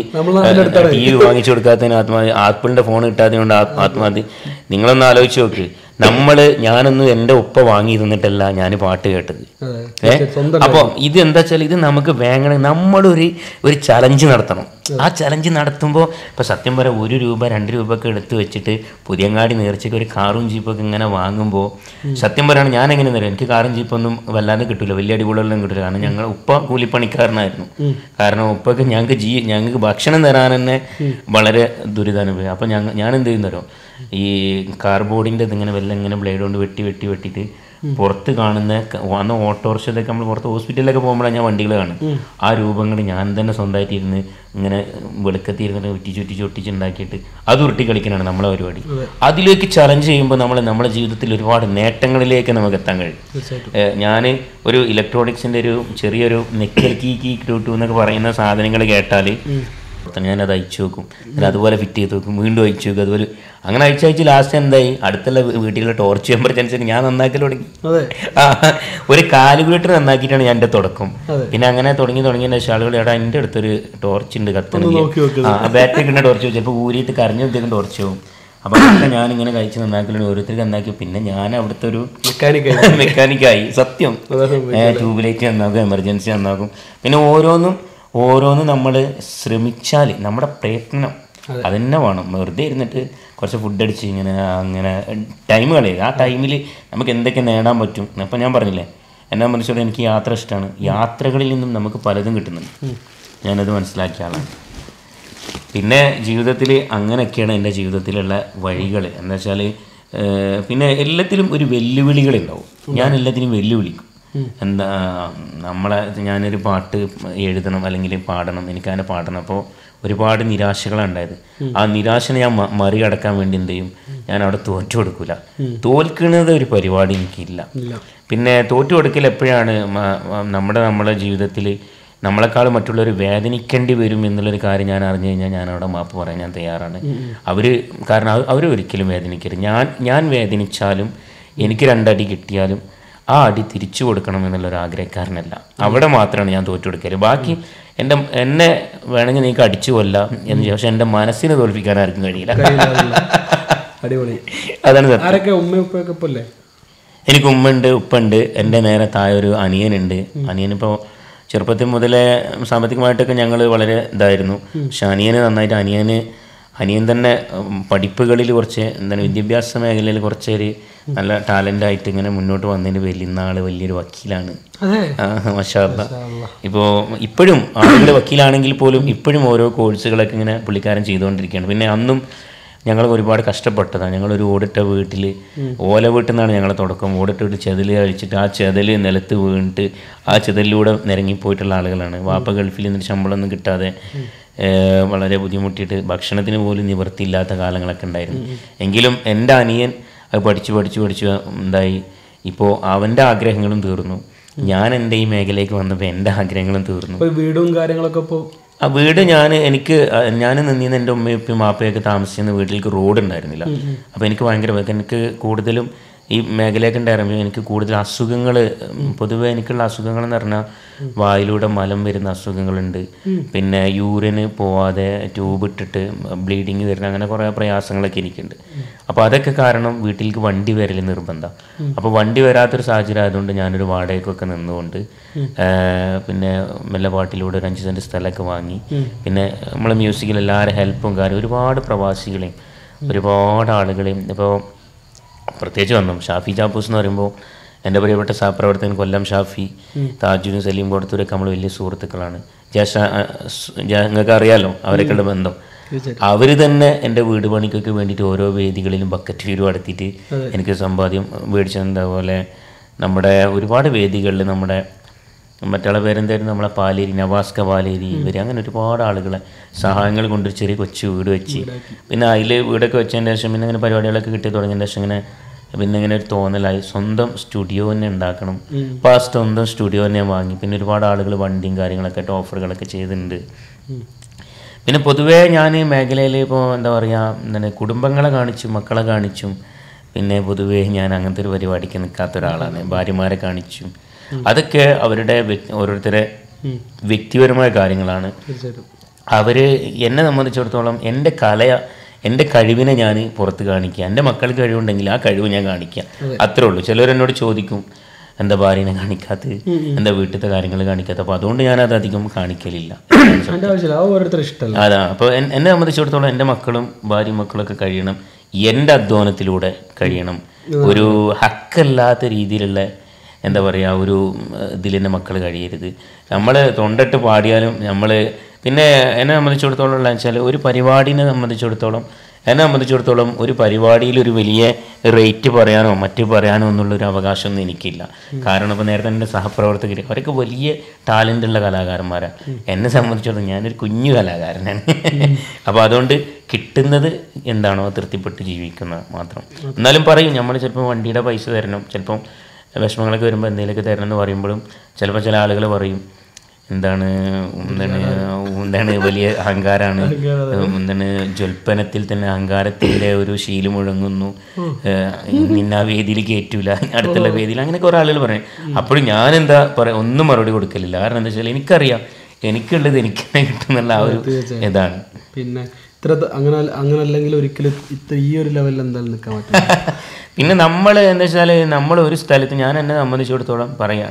ടി വി വാങ്ങിച്ചു കൊടുക്കാത്തതിന് ആത്മഹത്യ ആപ്പിളിന്റെ ഫോൺ കിട്ടാത്തതുകൊണ്ട് ആത്മ- ആത്മഹത്യ നിങ്ങളൊന്ന് ആലോചിച്ച് നോക്ക് നമ്മള് ഞാനൊന്നും എൻ്റെ ഉപ്പ വാങ്ങി തന്നിട്ടല്ല ഞാൻ പാട്ട് കേട്ടത് അതെ ഏ? അപ്പൊ ഇത് എന്താ വെച്ചാൽ ഇത് നമുക്ക് വേങ്ങണ നമ്മളൊരു ഒരു ചലഞ്ച് നടത്തണം ആ ചലഞ്ച് നടത്തുമ്പോൾ ഇപ്പൊ സത്യം പറയാം ഒരു രൂപ രണ്ട് രൂപ ഒക്കെ എടുത്ത് വെച്ചിട്ട് പുതിയങ്ങാടി നേർച്ചയ്ക്ക് ഒരു കാറും ജീപ്പൊക്കെ ഇങ്ങനെ വാങ്ങുമ്പോൾ സത്യം പറയാണ് ഞാൻ എങ്ങനെ അറിയാം എനിക്ക് കാറും ജീപ്പൊന്നും വല്ലാതെ കിട്ടില്ല വലിയ അടിപൊളിയൊന്നും കിട്ടില്ല കാരണം ഞങ്ങൾ ഉപ്പ കൂലിപ്പണിക്കാരനായിരുന്നു കാരണം ഉപ്പൊക്കെ ഞങ്ങൾക്ക് ജീ ഞങ്ങൾക്ക് ഭക്ഷണം തരാൻ തന്നെ വളരെ ദുരിതാനുഭവം അപ്പം ഞങ്ങൾ ഞാൻ എന്ത് ചെയ്യുന്നല്ലോ ഈ കാർബോർഡിൻ്റെ ഇതിങ്ങനെ വല്ല ഇങ്ങനെ ബ്ലേഡ് കൊണ്ട് വെട്ടി വെട്ടി വെട്ടിയിട്ട് പുറത്ത് കാണുന്ന ക- വന്ന ഓട്ടോറിക്ഷയിലൊക്കെ നമ്മൾ പുറത്ത് ഹോസ്പിറ്റലിലൊക്കെ പോകുമ്പോഴാണ് ഞാൻ വണ്ടികൾ കാണും ആ രൂപങ്ങൾ ഞാൻ തന്നെ സ്വന്തമായിട്ട് ഇരുന്ന് ഇങ്ങനെ വെളുക്കത്തി ഇരുന്നിട്ട് ഒറ്റിച്ച് ഒറ്റിച്ച് ഒട്ടിച്ച് ഉണ്ടാക്കിയിട്ട് അത് ഉരുട്ടി കളിക്കാനാണ് നമ്മളെ പരിപാടി അതിലേക്ക് ചലഞ്ച് ചെയ്യുമ്പോൾ നമ്മൾ നമ്മുടെ ജീവിതത്തിൽ ഒരുപാട് നേട്ടങ്ങളിലേക്ക് നമുക്ക് എത്താൻ കഴിയും ഞാൻ ഒരു ഇലക്ട്രോണിക്സിൻ്റെ ഒരു ചെറിയൊരു നെക്കൽ കീ കീ ടു ടു എന്നൊക്കെ പറയുന്ന സാധനങ്ങൾ കേട്ടാൽ ഞാനത് അയച്ചു നോക്കും എന്നിട്ട് അതുപോലെ ഫിറ്റ് ചെയ്ത് നോക്കും വീണ്ടും അയച്ചു നോക്കും അതുപോലെ അങ്ങനെ അയച്ചു അയച്ച് ലാസ്റ്റ് എന്തായി അടുത്തുള്ള വീ- വീട്ടിലെ ടോർച്ച് ടെമ്പറേച്ചർ ഞാൻ നന്നാക്കൽ തുടങ്ങി അതെ ആ, ഒരു കാലുകുലേറ്റർ നന്നാക്കിയിട്ടാണ് ഞാൻ എൻ്റെ തുടക്കം പിന്നെ അങ്ങനെ തുടങ്ങി തുടങ്ങിയതിന് ശേഷം ആളുകൾ എടാ എൻ്റെ അടുത്തൊരു ടോർച്ച് ഉണ്ട് കത്തണെങ്കിൽ ആ ബാറ്ററി കിട്ടുന്ന ടോർച്ച് ചിലപ്പോൾ ഊരിയിട്ട് കരഞ്ഞു വെച്ചേക്കും ടോർച്ച് പോകും അപ്പോൾ അതൊക്കെ ഞാൻ ഇങ്ങനെ കഴിച്ച് നന്നാക്കലുണ്ട് ഓരോരുത്തർക്ക് നന്നാക്കി പിന്നെ ഞാൻ അവിടുത്തെ ഒരു മെക്കാനിക്കായി മെക്കാനിക്കായി സത്യം ട്യൂബ് ലൈറ്റ് നന്നാക്കും എമർജൻസി നന്നാക്കും പിന്നെ ഓരോന്നും ഓരോന്ന് നമ്മൾ ശ്രമിച്ചാൽ നമ്മുടെ പ്രയത്നം അതന്നെ വേണം വെറുതെ ഇരുന്നിട്ട് കുറച്ച് ഫുഡ് അടിച്ച് ഇങ്ങനെ അങ്ങനെ ടൈം കളയുക ആ ടൈമിൽ നമുക്ക് എന്തൊക്കെ നേടാൻ പറ്റും അപ്പം ഞാൻ പറഞ്ഞില്ലേ എന്നെ സംബന്ധിച്ചോളം എനിക്ക് യാത്ര ഇഷ്ടമാണ് യാത്രകളിൽ നിന്നും നമുക്ക് പലതും കിട്ടുന്നുണ്ട് ഞാനത് മനസ്സിലാക്കിയ ആളാണ് പിന്നെ ജീവിതത്തിൽ അങ്ങനെയൊക്കെയാണ് എൻ്റെ ജീവിതത്തിലുള്ള വഴികൾ എന്താ വെച്ചാൽ പിന്നെ എല്ലാത്തിലും ഒരു വെല്ലുവിളികൾ ഉണ്ടാവും ഞാൻ എല്ലാത്തിനും വെല്ലുവിളിക്കും എന്താ നമ്മളെ ഞാനൊരു പാട്ട് എഴുതണം അല്ലെങ്കിൽ പാടണം എനിക്കങ്ങനെ പാടണം അപ്പോൾ ഒരുപാട് നിരാശകളാണ് ഉണ്ടായത് ആ നിരാശനെ ഞാൻ മ- മറികടക്കാൻ വേണ്ടി എന്ത് ചെയ്യും ഞാൻ അവിടെ തോറ്റു കൊടുക്കില്ല തോൽക്കുന്നത് ഒരു പരിപാടി എനിക്കില്ല പിന്നെ തോറ്റു കൊടുക്കൽ എപ്പോഴാണ് മ- മ- നമ്മുടെ നമ്മുടെ ജീവിതത്തിൽ നമ്മളെക്കാൾ മറ്റുള്ളവർ വേദനിക്കേണ്ടി വരും എന്നുള്ളൊരു കാര്യം ഞാൻ അറിഞ്ഞു കഴിഞ്ഞാൽ ഞാൻ അവിടെ മാപ്പ് പറയാൻ ഞാൻ തയ്യാറാണ് അവർ കാരണം അവർ ഒരിക്കലും വേദനിക്കരുത് ഞാൻ ഞാൻ വേദനിച്ചാലും എനിക്ക് രണ്ടടി കിട്ടിയാലും ആ അടി തിരിച്ചു കൊടുക്കണം എന്നുള്ളൊരു ആഗ്രഹക്കാരനല്ല അവിടെ മാത്രമാണ് ഞാൻ തോറ്റു കൊടുക്കല് ബാക്കി എൻ്റെ എന്നെ വേണമെങ്കിൽ നീക്ക് അടിച്ചു കൊല്ലാം എന്ന് ചോദിച്ചാൽ പക്ഷെ എൻ്റെ മനസ്സിനെ തോൽപ്പിക്കാൻ ആർക്കും കഴിയില്ല അടിപൊളി അതാണ് സത്യം ആരൊക്കെ ഉമ്മ ഉപ്പയൊക്കെ ഇപ്പൊ അല്ലേ എനിക്ക് ഉമ്മയുണ്ട് ഉപ്പുണ്ട് എൻ്റെ നേരെ താഴെ ഒരു അനിയനുണ്ട് അനിയനിപ്പോൾ ചെറുപ്പത്തിൽ മുതലേ സാമ്പത്തികമായിട്ടൊക്കെ ഞങ്ങൾ വളരെ ഇതായിരുന്നു പക്ഷെ അനിയന് നന്നായിട്ട് അനിയന് അനിയൻ തന്നെ ഉം, പഠിപ്പുകളിൽ കുറച്ച് എന്താണ് വിദ്യാഭ്യാസ മേഖലയിൽ കുറച്ചൊരു നല്ല ടാലൻ്റ് ആയിട്ട് ഇങ്ങനെ മുന്നോട്ട് വന്നതിന് പേരിൽ ഇന്ന ആള് വലിയൊരു വക്കീലാണ് അതെ മഷാല്ല ഇപ്പോൾ ഇപ്പോഴും ആളുകൾ വക്കീലാണെങ്കിൽ പോലും ഇപ്പോഴും ഓരോ കോഴ്സുകളൊക്കെ ഇങ്ങനെ പുള്ളിക്കാരൻ ചെയ്തുകൊണ്ടിരിക്കുകയാണ് പിന്നെ അന്നും ഞങ്ങൾ ഒരുപാട് കഷ്ടപ്പെട്ടതാണ് ഞങ്ങളൊരു ഓടിട്ട വീട്ടിൽ ഓല വീട്ടിൽ നിന്നാണ് ഞങ്ങളെ തുടക്കം ഓടിട്ട വീട്ടിൽ ചെതൽ കഴിച്ചിട്ട് ആ ചെതൽ നിലത്ത് വീണിട്ട് ആ ചെതലിലൂടെ നിരങ്ങിപ്പോയിട്ടുള്ള ആളുകളാണ് വാപ്പ ഗൾഫിൽ നിന്നിട്ട് ശമ്പളമൊന്നും കിട്ടാതെ ഏഹ്, വളരെ ബുദ്ധിമുട്ടിയിട്ട് ഭക്ഷണത്തിന് പോലും നിവൃത്തിയില്ലാത്ത കാലങ്ങളൊക്കെ ഉണ്ടായിരുന്നു എങ്കിലും എൻ്റെ അനിയൻ അത് പഠിച്ച് പഠിച്ച് പഠിച്ച് എന്തായി ഇപ്പോൾ അവൻ്റെ ആഗ്രഹങ്ങളും തീർന്നു ഞാൻ എൻ്റെ ഈ മേഖലയിലേക്ക് വന്നപ്പോൾ എൻ്റെ ആഗ്രഹങ്ങളും തീർന്നു ഇപ്പൊ വീടും കാര്യങ്ങളൊക്കെ ഇപ്പൊ ആ വീട് ഞാൻ എനിക്ക് ഞാൻ നിന്നിന്ന് എൻ്റെ ഉമ്മയും ഉപ്പയും മാപ്പയൊക്കെ താമസിച്ചിരുന്ന വീട്ടിലേക്ക് റോഡ് ഉണ്ടായിരുന്നില്ല അപ്പോൾ എനിക്ക് ഭയങ്കര വേ- എനിക്ക് കൂടുതലും ഈ മേഖലയൊക്കെ ഉണ്ടായിരുമ്പോൾ എനിക്ക് കൂടുതൽ അസുഖങ്ങൾ പൊതുവേ എനിക്കുള്ള അസുഖങ്ങൾ എന്ന് പറഞ്ഞാൽ വായിലൂടെ മലം വരുന്ന അസുഖങ്ങളുണ്ട് പിന്നെ യൂറിന് പോവാതെ ട്യൂബ് ഇട്ടിട്ട് ബ്ലീഡിങ് വരുന്ന അങ്ങനെ കുറേ പ്രയാസങ്ങളൊക്കെ എനിക്കുണ്ട് അപ്പോൾ അതൊക്കെ കാരണം വീട്ടിലേക്ക് വണ്ടി വരൽ നിർബന്ധം അപ്പോൾ വണ്ടി വരാത്തൊരു സാഹചര്യം ആയതുകൊണ്ട് ഞാനൊരു വാടകയ്ക്കൊക്കെ നിന്നുകൊണ്ട് ആ, പിന്നെ മെല്ലപ്പാട്ടിലൂടെ ഒരു അഞ്ച് സെൻറ്റ് സ്ഥലമൊക്കെ വാങ്ങി പിന്നെ നമ്മളെ മ്യൂസിക്കിൽ എല്ലാവരും ഹെൽപ്പും കാര്യം ഒരുപാട് പ്രവാസികളെയും ഒരുപാട് ആളുകളെയും ഇപ്പോൾ പ്രത്യേകിച്ച് വന്നു ഷാഫി ജാപ്പൂസ് എന്ന് പറയുമ്പോൾ എൻ്റെ പ്രിയപ്പെട്ട സഹപ്രവർത്തകൻ കൊല്ലം ഷാഫി താജുനും സലീം കൊടുത്തൂരൊക്കെ നമ്മൾ വലിയ സുഹൃത്തുക്കളാണ് ജാഷ നിങ്ങൾക്ക് അറിയാലോ അവരൊക്കെയുള്ള ബന്ധം അവർ തന്നെ എൻ്റെ വീട് പണിക്കൊക്കെ വേണ്ടിയിട്ട് ഓരോ വേദികളിലും ബക്കറ്റ് വീട് നടത്തിയിട്ട് എനിക്ക് സമ്പാദ്യം മേടിച്ചത് പോലെ നമ്മുടെ ഒരുപാട് വേദികളിൽ നമ്മുടെ മറ്റുള്ള പേരെന്തായിരുന്നു നമ്മളെ പാലേരി നവാസ്ക പാലേരി ഇവർ അങ്ങനെ ഒരുപാട് ആളുകളെ സഹായങ്ങൾ കൊണ്ട് ഒരു ചെറിയ കൊച്ചു വീട് വെച്ച് പിന്നെ അതിൽ വീടൊക്കെ വെച്ചതിന് ശേഷം പിന്നെ അങ്ങനെ പരിപാടികളൊക്കെ കിട്ടി തുടങ്ങിയതിന് ശേഷം ഇങ്ങനെ പിന്നെ ഇങ്ങനെ ഒരു തോന്നലായി സ്വന്തം സ്റ്റുഡിയോ തന്നെ ഉണ്ടാക്കണം അപ്പോൾ ആ സ്വന്തം സ്റ്റുഡിയോ തന്നെ വാങ്ങി പിന്നെ ഒരുപാട് ആളുകൾ വണ്ടിയും കാര്യങ്ങളൊക്കെ ആയിട്ട് ഓഫറുകളൊക്കെ ചെയ്തിട്ടുണ്ട് പിന്നെ പൊതുവേ ഞാൻ ഈ മേഖലയിൽ ഇപ്പോൾ എന്താ പറയുക എന്താണ് കുടുംബങ്ങളെ കാണിച്ചും മക്കളെ കാണിച്ചും പിന്നെ പൊതുവേ ഞാൻ അങ്ങനത്തെ ഒരു പരിപാടിക്ക് നിൽക്കാത്ത ഒരാളാണ് ഭാര്യമാരെ കാണിച്ചും അതൊക്കെ അവരുടെ വ്യ- ഓരോരുത്തരെ വ്യക്തിപരമായ കാര്യങ്ങളാണ് തീർച്ചയായിട്ടും അവർ എന്നെ സംബന്ധിച്ചിടത്തോളം എൻ്റെ കലയ എൻ്റെ കഴിവിനെ ഞാൻ പുറത്ത് കാണിക്കുക എൻ്റെ മക്കൾക്ക് കഴിവുണ്ടെങ്കിൽ ആ കഴിവ് ഞാൻ കാണിക്കുക അത്രേ ഉള്ളൂ ചിലർ എന്നോട് ചോദിക്കും എന്താ ഭാര്യനെ കാണിക്കാത്തത് എന്താ വീട്ടിലത്തെ കാര്യങ്ങൾ കാണിക്കാത്ത അപ്പോൾ അതുകൊണ്ട് ഞാനത് അധികം കാണിക്കലില്ല അതിന്റെ ആവശ്യമില്ല അത് ഓരോരുത്തർ ഇഷ്ടമല്ല അതാ അപ്പോൾ എൻ- എന്നെ സംബന്ധിച്ചിടത്തോളം എൻ്റെ മക്കളും ഭാര്യയും മക്കളൊക്കെ കഴിയണം എൻ്റെ അധ്വാനത്തിലൂടെ കഴിയണം ഒരു ഹക്കല്ലാത്ത രീതിയിലുള്ള എന്താ പറയുക ഒരു ഇതിൽ എൻ്റെ മക്കൾ കഴിയരുത് നമ്മൾ തൊണ്ടിട്ട് പാടിയാലും നമ്മൾ പിന്നെ എന്നെ സംബന്ധിച്ചിടത്തോളം ഉള്ള വെച്ചാൽ ഒരു പരിപാടിനെ സംബന്ധിച്ചിടത്തോളം എന്നെ സംബന്ധിച്ചിടത്തോളം ഒരു പരിപാടിയിൽ ഒരു വലിയ റേറ്റ് പറയാനോ മറ്റു പറയാനോ എന്നുള്ളൊരു അവകാശമൊന്നും എനിക്കില്ല കാരണം ഇപ്പോൾ നേരത്തെ എൻ്റെ സഹപ്രവർത്തകർ അവരൊക്കെ വലിയ ടാലൻ്റ് ഉള്ള കലാകാരന്മാരാണ് എന്നെ സംബന്ധിച്ചിടത്തോളം ഞാനൊരു കുഞ്ഞു കലാകാരനാണ് അപ്പോൾ അതുകൊണ്ട് കിട്ടുന്നത് എന്താണോ തൃപ്തിപ്പെട്ട് ജീവിക്കുന്ന മാത്രം എന്നാലും പറയും നമ്മൾ ചിലപ്പോൾ വണ്ടിയുടെ പൈസ തരണം ചിലപ്പം വിഷമങ്ങളൊക്കെ വരുമ്പോൾ എന്തെങ്കിലുമൊക്കെ തരണം എന്ന് പറയുമ്പോഴും ചിലപ്പോൾ ചില ആളുകൾ പറയും എന്താണ് എന്താണ് എന്താണ് വലിയ അഹങ്കാരാണ് എന്താണ് ജ്വൽപ്പനത്തിൽ തന്നെ അഹങ്കാരത്തിൻ്റെ ഒരു ശീലം മുഴങ്ങുന്നു ഏഹ് നിന്ന ആ വേദിയിൽ കയറ്റൂല അടുത്തുള്ള വേദിയിൽ അങ്ങനെ കുറേ ആളുകൾ പറയും അപ്പോഴും ഞാൻ എന്താ പറയാ ഒന്നും മറുപടി കൊടുക്കലില്ല കാരണം എന്താ വെച്ചാൽ എനിക്കറിയാം എനിക്കുള്ളത് എനിക്ക് തന്നെ കിട്ടുന്നുള്ള ആ ഒരു ഇതാണ് പിന്നെ ഇത്ര ത- അങ്ങനെ അങ്ങനെ അല്ലെങ്കിൽ ഒരിക്കലും ഇത്ര ഈ ഒരു ലെവലിൽ എന്തായാലും നിൽക്കാൻ പറ്റില്ല പിന്നെ നമ്മൾ എന്താ വെച്ചാൽ നമ്മൾ ഒരു സ്ഥലത്ത് ഞാൻ എന്നെ സംബന്ധിച്ചിടത്തോളം പറയാണ്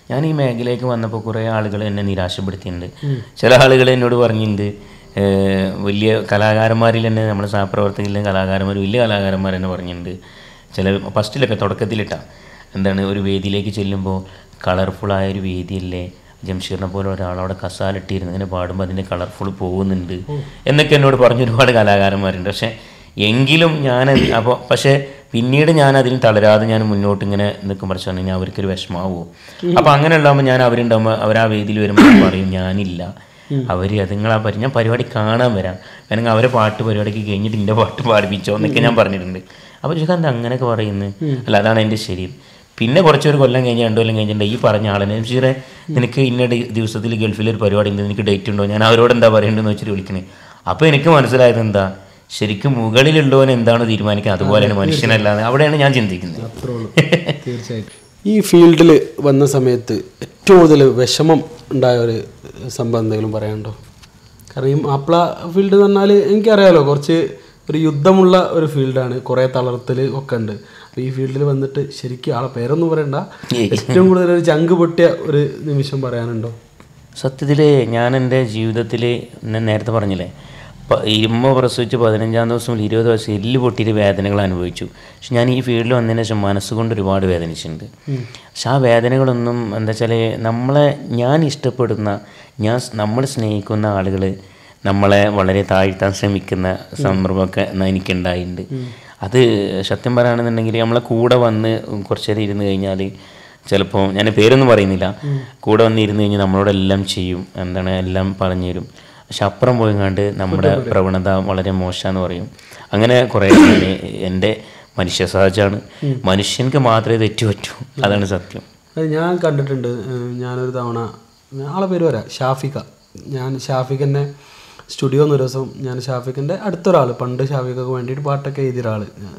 ഞാൻ ഈ മേഖലയിലേക്ക് വന്നപ്പോൾ കുറേ ആളുകൾ എന്നെ നിരാശപ്പെടുത്തിയിട്ടുണ്ട് ചില ആളുകൾ എന്നോട് പറഞ്ഞിട്ടുണ്ട് ഏഹ് വലിയ കലാകാരന്മാരിൽ തന്നെ നമ്മുടെ സഹപ്രവർത്തകരിലെ കലാകാരന്മാർ വലിയ കലാകാരന്മാർ തന്നെ പറഞ്ഞിട്ടുണ്ട് ചില ഫസ്റ്റിലൊക്കെ തുടക്കത്തിലിട്ടാ എന്താണ് ഒരു വേദിയിലേക്ക് ചെല്ലുമ്പോൾ കളർഫുള്ളായ ഒരു വേദിയല്ലേ ജംഷീറിനെ പോലെ ഒരാളവിടെ കസാലിട്ടിരുന്ന് ഇങ്ങനെ പാടുമ്പോൾ അതിൻ്റെ കളർഫുൾ പോകുന്നുണ്ട് എന്നൊക്കെ എന്നോട് പറഞ്ഞ ഒരുപാട് കലാകാരന്മാരുണ്ട് പക്ഷേ എങ്കിലും ഞാൻ അപ്പോൾ പക്ഷേ പിന്നീട് ഞാൻ അതിന് തളരാതെ ഞാൻ മുന്നോട്ട് ഇങ്ങനെ നിൽക്കും പക്ഷേ ഞാൻ അവർക്കൊരു വിഷമാവോ അപ്പോൾ അങ്ങനെ ഉണ്ടാകുമ്പോൾ ഞാൻ അവരുണ്ടാകുമ്പോൾ അവർ ആ വേദിയിൽ വരുമ്പോൾ ഞാൻ പറയും ഞാനില്ല അവർ അത് നിങ്ങളാ പരി ഞാൻ പരിപാടി കാണാൻ വരാം വേണമെങ്കിൽ അവരെ പാട്ട് പരിപാടിക്ക് കഴിഞ്ഞിട്ട് എൻ്റെ പാട്ട് പാടിപ്പിച്ചോ എന്നൊക്കെ ഞാൻ പറഞ്ഞിട്ടുണ്ട് അപ്പോൾ ചോദിക്കാൻ എന്താ അങ്ങനെയൊക്കെ പറയുന്നത് അല്ല അതാണ് എൻ്റെ ശരി പിന്നെ കുറച്ചൊരു കൊല്ലം കഴിഞ്ഞ് രണ്ടു കൊല്ലം കഴിഞ്ഞിട്ട് ഈ പറഞ്ഞ ആളിനെ ഷീറെ നിനക്ക് ഇന്ന ഡി- ദിവസത്തിൽ ഗൾഫിൽ ഒരു പരിപാടി ഉണ്ട് നിനക്ക് ഡേറ്റ് ഉണ്ടോ ഞാൻ അവരോട് എന്താ പറയേണ്ടതെന്ന് വെച്ചിട്ട് വിളിക്കണേ അപ്പോൾ എനിക്ക് മനസ്സിലായത് എന്താ ശരിക്കും മുകളിലുള്ളവൻ എന്താണ് തീരുമാനിക്കുന്നത് അതുപോലെയാണ് മനുഷ്യനല്ലാതെ അവിടെയാണ് ഞാൻ ചിന്തിക്കുന്നത് അത്രേ ഉള്ളൂ തീർച്ചയായിട്ടും ഈ ഫീൽഡിൽ വന്ന സമയത്ത് ഏറ്റവും കൂടുതൽ വിഷമം ഉണ്ടായ ഒരു സംഭവം എന്തെങ്കിലും പറയാനുണ്ടോ കാരണം ഈ മാപ്പിള ഫീൽഡ് എന്ന് പറഞ്ഞാൽ എനിക്കറിയാലോ കുറച്ച് ഒരു യുദ്ധമുള്ള ഒരു ഫീൽഡാണ് കുറേ തളർത്തൽ ഒക്കെ ഉണ്ട് അപ്പോൾ ഈ ഫീൽഡിൽ വന്നിട്ട് ശരിക്കും ആളെ പേരൊന്നും പറയണ്ട ഏറ്റവും കൂടുതൽ ഒരു ചങ്ക് പൊട്ടിയ ഒരു നിമിഷം പറയാനുണ്ടോ സത്യത്തിൽ ഞാൻ എൻ്റെ ജീവിതത്തിൽ ഞാൻ നേരത്തെ പറഞ്ഞില്ലേ പ- ഇമ്മ പ്രസവിച്ച് പതിനഞ്ചാം ദിവസം മുതൽ ഇരുപത് ദിവസം എല്ല് പൊട്ടിയിട്ട് വേദനകൾ അനുഭവിച്ചു പക്ഷെ ഞാൻ ഈ ഫീൽഡിൽ വന്നതിന് ശേഷം മനസ്സുകൊണ്ട് ഒരുപാട് വേദനിച്ചിട്ടുണ്ട് പക്ഷെ ആ വേദനകളൊന്നും എന്താ വെച്ചാൽ നമ്മളെ ഞാൻ ഇഷ്ടപ്പെടുന്ന ഞാൻ സ്- നമ്മൾ സ്നേഹിക്കുന്ന ആളുകൾ നമ്മളെ വളരെ താഴ്ത്താൻ ശ്രമിക്കുന്ന സന്ദർഭമൊക്കെ ന- എനിക്കുണ്ടായിട്ടുണ്ട് അത് സത്യം പറയുകയാണെന്നുണ്ടെങ്കിൽ നമ്മളെ കൂടെ വന്ന് കുറച്ച് നേരം ഇരുന്ന് കഴിഞ്ഞാൽ ചിലപ്പോൾ ഞാൻ പേരൊന്നും പറയുന്നില്ല കൂടെ വന്ന് ഇരുന്ന് കഴിഞ്ഞാൽ നമ്മളോടെല്ലാം ചെയ്യും എന്താണ് എല്ലാം പറഞ്ഞു തരും പക്ഷെ അപ്പുറം പോയി കണ്ട് നമ്മുടെ പ്രവണത വളരെ മോശമെന്ന് പറയും അങ്ങനെ കുറേ ഞാൻ എൻ്റെ മനുഷ്യ സഹജമാണ് മനുഷ്യൻക്ക് മാത്രമേ തെറ്റു പറ്റൂ അതാണ് സത്യം അത് ഞാൻ കണ്ടിട്ടുണ്ട് ഏഹ് ഞാനൊരു തവണ ആളെ പേര് വരാം ഷാഫിക്ക ഞാൻ ഷാഫിക്കൻ്റെ സ്റ്റുഡിയോ ഒരു ദിവസം ഞാൻ ഷാഫിക്കൻ്റെ അടുത്തൊരാൾ പണ്ട് ഷാഫിക്കൊക്കെ വേണ്ടിയിട്ട് പാട്ടൊക്കെ എഴുതിയ ഒരാൾ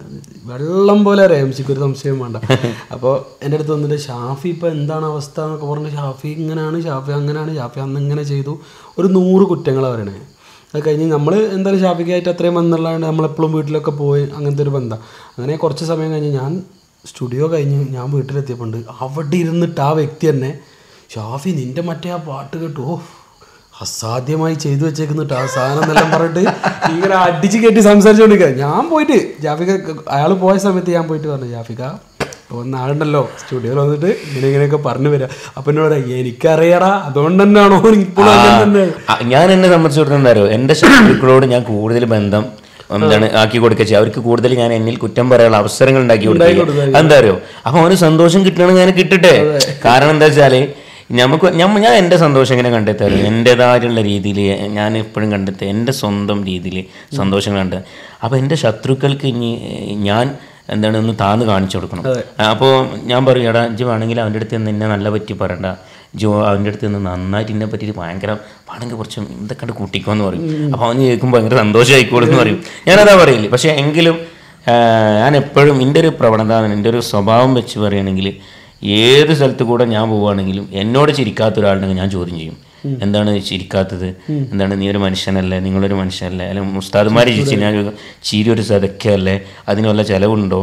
വെള്ളം പോലെ അറിയാം എംസിക്ക് ഒരു സംശയം വേണ്ട അപ്പോൾ എൻ്റെ അടുത്ത് വന്നിട്ട് ഷാഫി ഇപ്പോൾ എന്താണ് അവസ്ഥ എന്നൊക്കെ പറഞ്ഞ് ഷാഫി ഇങ്ങനെയാണ് ഷാഫി അങ്ങനെയാണ് ഷാഫി അന്ന് ഇങ്ങനെ ചെയ്തു ഒരു നൂറ് കുറ്റങ്ങളാണ് പറയണേ അത് കഴിഞ്ഞ് നമ്മൾ എന്തായാലും ഷാഫിക്കായിട്ട് അത്രയും ബന്ധമുള്ളതുകൊണ്ട് നമ്മളെപ്പോഴും വീട്ടിലൊക്കെ പോയി അങ്ങനത്തെ ഒരു ബന്ധം അങ്ങനെ കുറച്ച് സമയം കഴിഞ്ഞ് ഞാൻ സ്റ്റുഡിയോ കഴിഞ്ഞ് ഞാൻ വീട്ടിലെത്തിയപ്പോണ്ട് അവിടെ ഇരുന്നിട്ട് ആ വ്യക്തി തന്നെ ഷാഫി നിന്റെ മറ്റേ ആ പാട്ട് കേട്ടു ഓ അസാധ്യമായി ചെയ്തു വെച്ചേക്കുന്നിട്ട് ആ സാധനം എന്നെല്ലാം പറഞ്ഞിട്ട് ഇങ്ങനെ അടിച്ച് കെട്ടി സംസാരിച്ചുകൊണ്ടിരിക്കുക ഞാൻ പോയിട്ട് ജാഫിക അയാൾ പോയ സമയത്ത് ഞാൻ പോയിട്ട് പറഞ്ഞു ജാഫിക വന്ന ആളുണ്ടല്ലോ സ്റ്റുഡിയോയിൽ വന്നിട്ട് ഇങ്ങനെ ഇങ്ങനെയൊക്കെ പറഞ്ഞു വരിക അപ്പൊ എന്നോട് പറയാ, എനിക്കറിയടാ അതുകൊണ്ട് തന്നെയാണോ ഇപ്പോഴും അങ്ങനെ തന്നെ ആ, ഞാൻ എന്നെ സംബന്ധിച്ചിടത്തോളം എന്താ അറിയോ എൻ്റെ ശത്രുക്കളോട് ഞാൻ കൂടുതൽ ബന്ധം എന്താണ് ആക്കി കൊടുക്കുക ചെയ്യുക അവർക്ക് കൂടുതൽ ഞാൻ എന്നിൽ കുറ്റം പറയാനുള്ള അവസരങ്ങൾ ഉണ്ടാക്കി കൊടുക്കുക എന്താ അറിയോ അപ്പൊ അവന് സന്തോഷം കിട്ടണമെങ്കിൽ ഞാൻ കിട്ടട്ടെ കാരണം എന്താ വെച്ചാല് നമുക്ക് ഞമ്മ ഞാൻ എൻ്റെ സന്തോഷം എങ്ങനെ കണ്ടെത്താറ് എൻ്റെതായിട്ടുള്ള രീതിയിൽ ഞാൻ എപ്പോഴും കണ്ടെത്തുക എൻ്റെ സ്വന്തം രീതിയിൽ സന്തോഷം കണ്ടെത്തുക അപ്പോൾ എൻ്റെ ശത്രുക്കൾക്ക് ഇനി ഏഹ്, ഞാൻ എന്താണ് ഒന്ന് താന്ന് കാണിച്ചു കൊടുക്കണം അപ്പോൾ ഞാൻ പറയും എടാ ഇജ്ജ് വേണമെങ്കിൽ അവൻ്റെ അടുത്ത് നിന്ന് എന്നെ നല്ല പറ്റി പറയണ്ട ജോ അവൻ്റെ അടുത്ത് നിന്ന് നന്നായിട്ട് എന്നെ പറ്റിയിട്ട് ഭയങ്കര വേണമെങ്കിൽ കുറച്ച് ഇതൊക്കെ അങ്ങട് കൂട്ടിക്കോന്ന് പറയും അപ്പോൾ അവന് കേൾക്കുമ്പോൾ ഭയങ്കര സന്തോഷമായിക്കോളും എന്ന് പറയും ഞാനതാ പറയില്ലേ പക്ഷേ എങ്കിലും ആ, ഞാൻ എപ്പോഴും എൻ്റെ ഒരു പ്രവണത എൻ്റെ ഒരു സ്വഭാവം വെച്ച് പറയുകയാണെങ്കിൽ ഏത് സ്ഥലത്ത് കൂടെ ഞാൻ പോവുകയാണെങ്കിലും എന്നോട് ചിരിക്കാത്ത ഒരാളുണ്ടെങ്കിൽ ഞാൻ ചോദ്യം ചെയ്യും എന്താണ് ചിരിക്കാത്തത് എന്താണ് നീ ഒരു മനുഷ്യനല്ലേ നിങ്ങളൊരു മനുഷ്യനല്ലേ അല്ലെങ്കിൽ മുസ്താദ്മാർ ചിരിച്ചു ഞാൻ ചോദിക്കും, ചിരി ഒരു സതക്കല്ലേ അതിന് വല്ല ചിലവുണ്ടോ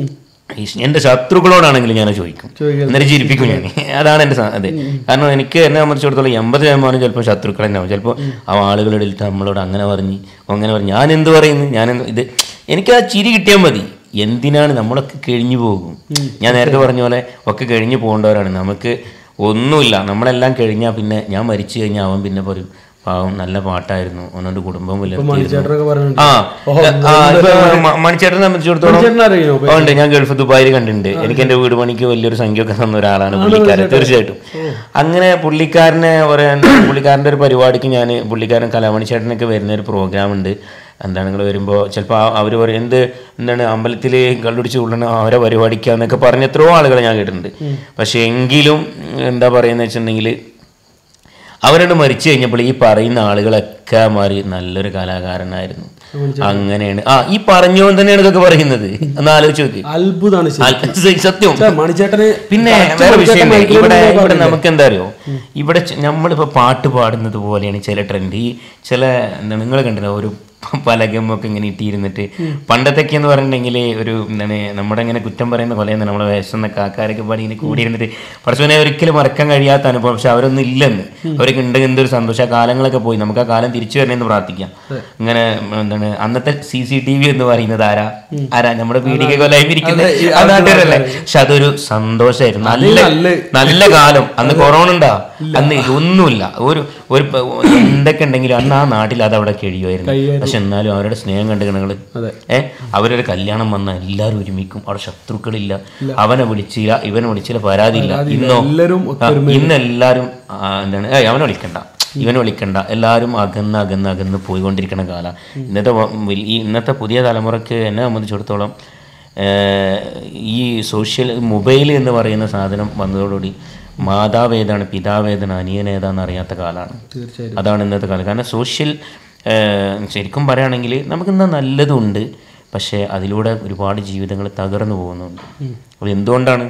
ഈ എൻ്റെ ശത്രുക്കളോടാണെങ്കിലും ഞാൻ ചോദിക്കും എന്നിട്ട് ചിരിപ്പിക്കും ഞാൻ അതാണ് എൻ്റെ സ- അത് കാരണം എനിക്ക് എന്നെ സംബന്ധിച്ചിടത്തോളം എൺപത് ശതമാനം ചിലപ്പോൾ ശത്രുക്കൾ തന്നെ ആവും ചിലപ്പോൾ ആ ആളുകളുടെ ഇടയിൽ നമ്മളോട് അങ്ങനെ പറഞ്ഞ് അങ്ങനെ പറഞ്ഞു ഞാൻ എന്ത് പറയുന്നു ഞാൻ എന്ത് ഇത് എനിക്ക് ആ ചിരി കിട്ടിയാൽ മതി എന്തിനാണ് നമ്മളൊക്കെ കഴിഞ്ഞു പോകും ഞാൻ നേരത്തെ പറഞ്ഞ പോലെ ഒക്കെ കഴിഞ്ഞു പോകേണ്ടവരാണ് നമുക്ക് ഒന്നുമില്ല നമ്മളെല്ലാം കഴിഞ്ഞാൽ പിന്നെ ഞാൻ മരിച്ചു കഴിഞ്ഞാൽ അവൻ പിന്നെ പറയും പാവം നല്ല പാട്ടായിരുന്നു അവനോട് കുടുംബം പുലർത്തിയിരുന്നു ചേട്ടനൊക്കെ പറയുന്നുണ്ട് ആ ആ, ഇപ്പൊ മ- മണിച്ചേട്ടനെ സംബന്ധിച്ചിടത്തോളം ചേട്ടനെ അറിയോ ആ, ഉണ്ട് ഞാൻ ഗൾഫ് ദുബായിൽ കണ്ടിട്ടുണ്ട് എനിക്ക് എന്റെ വീട് പണിക്ക് വലിയൊരു സംഖ്യ ഒക്കെ തന്ന ഒരാളാണ് പുള്ളിക്കാരൻ തീർച്ചയായിട്ടും അങ്ങനെ പുള്ളിക്കാരനെ പറയാൻ പുള്ളിക്കാരന്റെ ഒരു പരിപാടിക്ക് ഞാൻ പുള്ളിക്കാരൻ കലാമണി ചേട്ടനൊക്കെ വരുന്ന ഒരു പ്രോഗ്രാം ഉണ്ട് എന്താണ് നിങ്ങൾ വരുമ്പോൾ ചിലപ്പോൾ അവർ പറയും എന്ത് എന്താണ് അമ്പലത്തിൽ കള്ളുടിച്ച് കൊള്ളണം അവരെ പരിപാടിക്കാന്നൊക്കെ പറഞ്ഞ എത്രയോ ആളുകളെ ഞാൻ കേട്ടിട്ടുണ്ട് പക്ഷെ എങ്കിലും എന്താ പറയുന്നത് വെച്ചിട്ടുണ്ടെങ്കിൽ അവരോട് മരിച്ചു കഴിഞ്ഞപ്പോൾ ഈ പറയുന്ന ആളുകളൊക്കെ മാറി നല്ലൊരു കലാകാരനായിരുന്നു അങ്ങനെയാണ് ആ ഈ പറഞ്ഞുകൊണ്ട് തന്നെയാണ് ഇതൊക്കെ പറയുന്നത് ഒന്ന് ആലോചിച്ച് നോക്ക് അത്ഭുതമാണ് ശരി ആ, സത്യം ഛെ, മണിച്ചേട്ടന് പിന്നെ കറക്റ്റ് വേറെ മണിച്ചേട്ടൻ വിഷയം മൈക്കിലൂടെ ഇവിടെ ഇങ്ങനെ ഇവിടെ പറഞ്ഞില്ലേ? നമുക്ക് എന്താ അറിയോ ഇവിടെ ച- നമ്മളിപ്പോ പാട്ട് പാടുന്നത് പോലെയാണ് ചില ട്രെൻഡ് ഈ ചില എന്താ നിങ്ങൾ കണ്ടില്ല ഒരു പലകമൊക്കെ ഇങ്ങനെ ഇട്ടിരുന്നിട്ട് പണ്ടത്തൊക്കെ എന്ന് പറഞ്ഞിട്ടുണ്ടെങ്കിൽ ഒരു എന്താണ് നമ്മുടെ ഇങ്ങനെ കുറ്റം പറയുന്ന കൊലയെന്ന് നമ്മളെ വയസ്സെന്ന കാക്കാരൊക്കെ പാടി ഇങ്ങനെ കൂടിയിരുന്നിട്ട് പഠിച്ചവനെ ഒരിക്കലും മറക്കാൻ കഴിയാത്ത അനുഭവം പക്ഷെ അവരൊന്നും ഇല്ലെന്ന് അവരൊക്കെ ഉണ്ടെങ്കിൽ എന്തൊരു സന്തോഷം ആ കാലങ്ങളൊക്കെ പോയി നമുക്ക് ആ കാലം തിരിച്ചു വരണമെന്ന് പ്രാർത്ഥിക്കാം ഇങ്ങനെ എന്താണ് അന്നത്തെ സി സി ടി വി എന്ന് പറയുന്നത് ആരാ ആരാ നമ്മുടെ പീഡിക കൊലയിരിക്കുന്ന ആ നാട്ടുകാരല്ലേ പക്ഷെ അതൊരു സന്തോഷമായിരുന്നു നല്ല നല്ല കാലം അന്ന് കൊറോണ ഉണ്ടാ അന്ന് ഇതൊന്നുമില്ല ഒരു ഒരു പ- എന്തൊക്കെ ഉണ്ടെങ്കിലും അന്ന് ആ നാട്ടിൽ അത് അവിടെ കഴിയുമായിരുന്നു പക്ഷെ എന്നാലും അവരുടെ സ്നേഹം കണ്ടു നിങ്ങള് ഏഹ് അവരൊരു കല്യാണം വന്ന എല്ലാവരും ഒരുമിക്കും അവിടെ ശത്രുക്കളില്ല അവനെ വിളിച്ചില്ല ഇവനെ വിളിച്ചില്ല പരാതിയില്ല ഇന്നോ എല്ലാവരും ആ, ഇന്ന് എല്ലാവരും ആ, എന്താണ് ഏയ് അവനെ വിളിക്കണ്ട ഇവനെ വിളിക്കണ്ട എല്ലാവരും അകന്ന് അകന്ന് അകന്ന് പോയിക്കൊണ്ടിരിക്കുന്ന കാലം ഇന്നത്തെ വ- വലി- ഈ ഇന്നത്തെ പുതിയ തലമുറക്ക് എന്നെ സംബന്ധിച്ചിടത്തോളം ഏഹ്, ഈ സോഷ്യൽ മൊബൈൽ എന്ന് പറയുന്ന സാധനം വന്നതോടുകൂടി മാതാവേതാണ് പിതാവേതാണ് അനിയനേതാന്ന് അറിയാത്ത കാലമാണ് തീർച്ചയായും അതാണ് ഇന്നത്തെ കാലം കാരണം സോഷ്യൽ ഏഹ്, ശരിക്കും പറയുകയാണെങ്കിൽ നമുക്കിന്ന് നല്ലതുണ്ട് പക്ഷേ അതിലൂടെ ഒരുപാട് ജീവിതങ്ങൾ തകർന്നു പോകുന്നുണ്ട് അത് എന്തുകൊണ്ടാണ്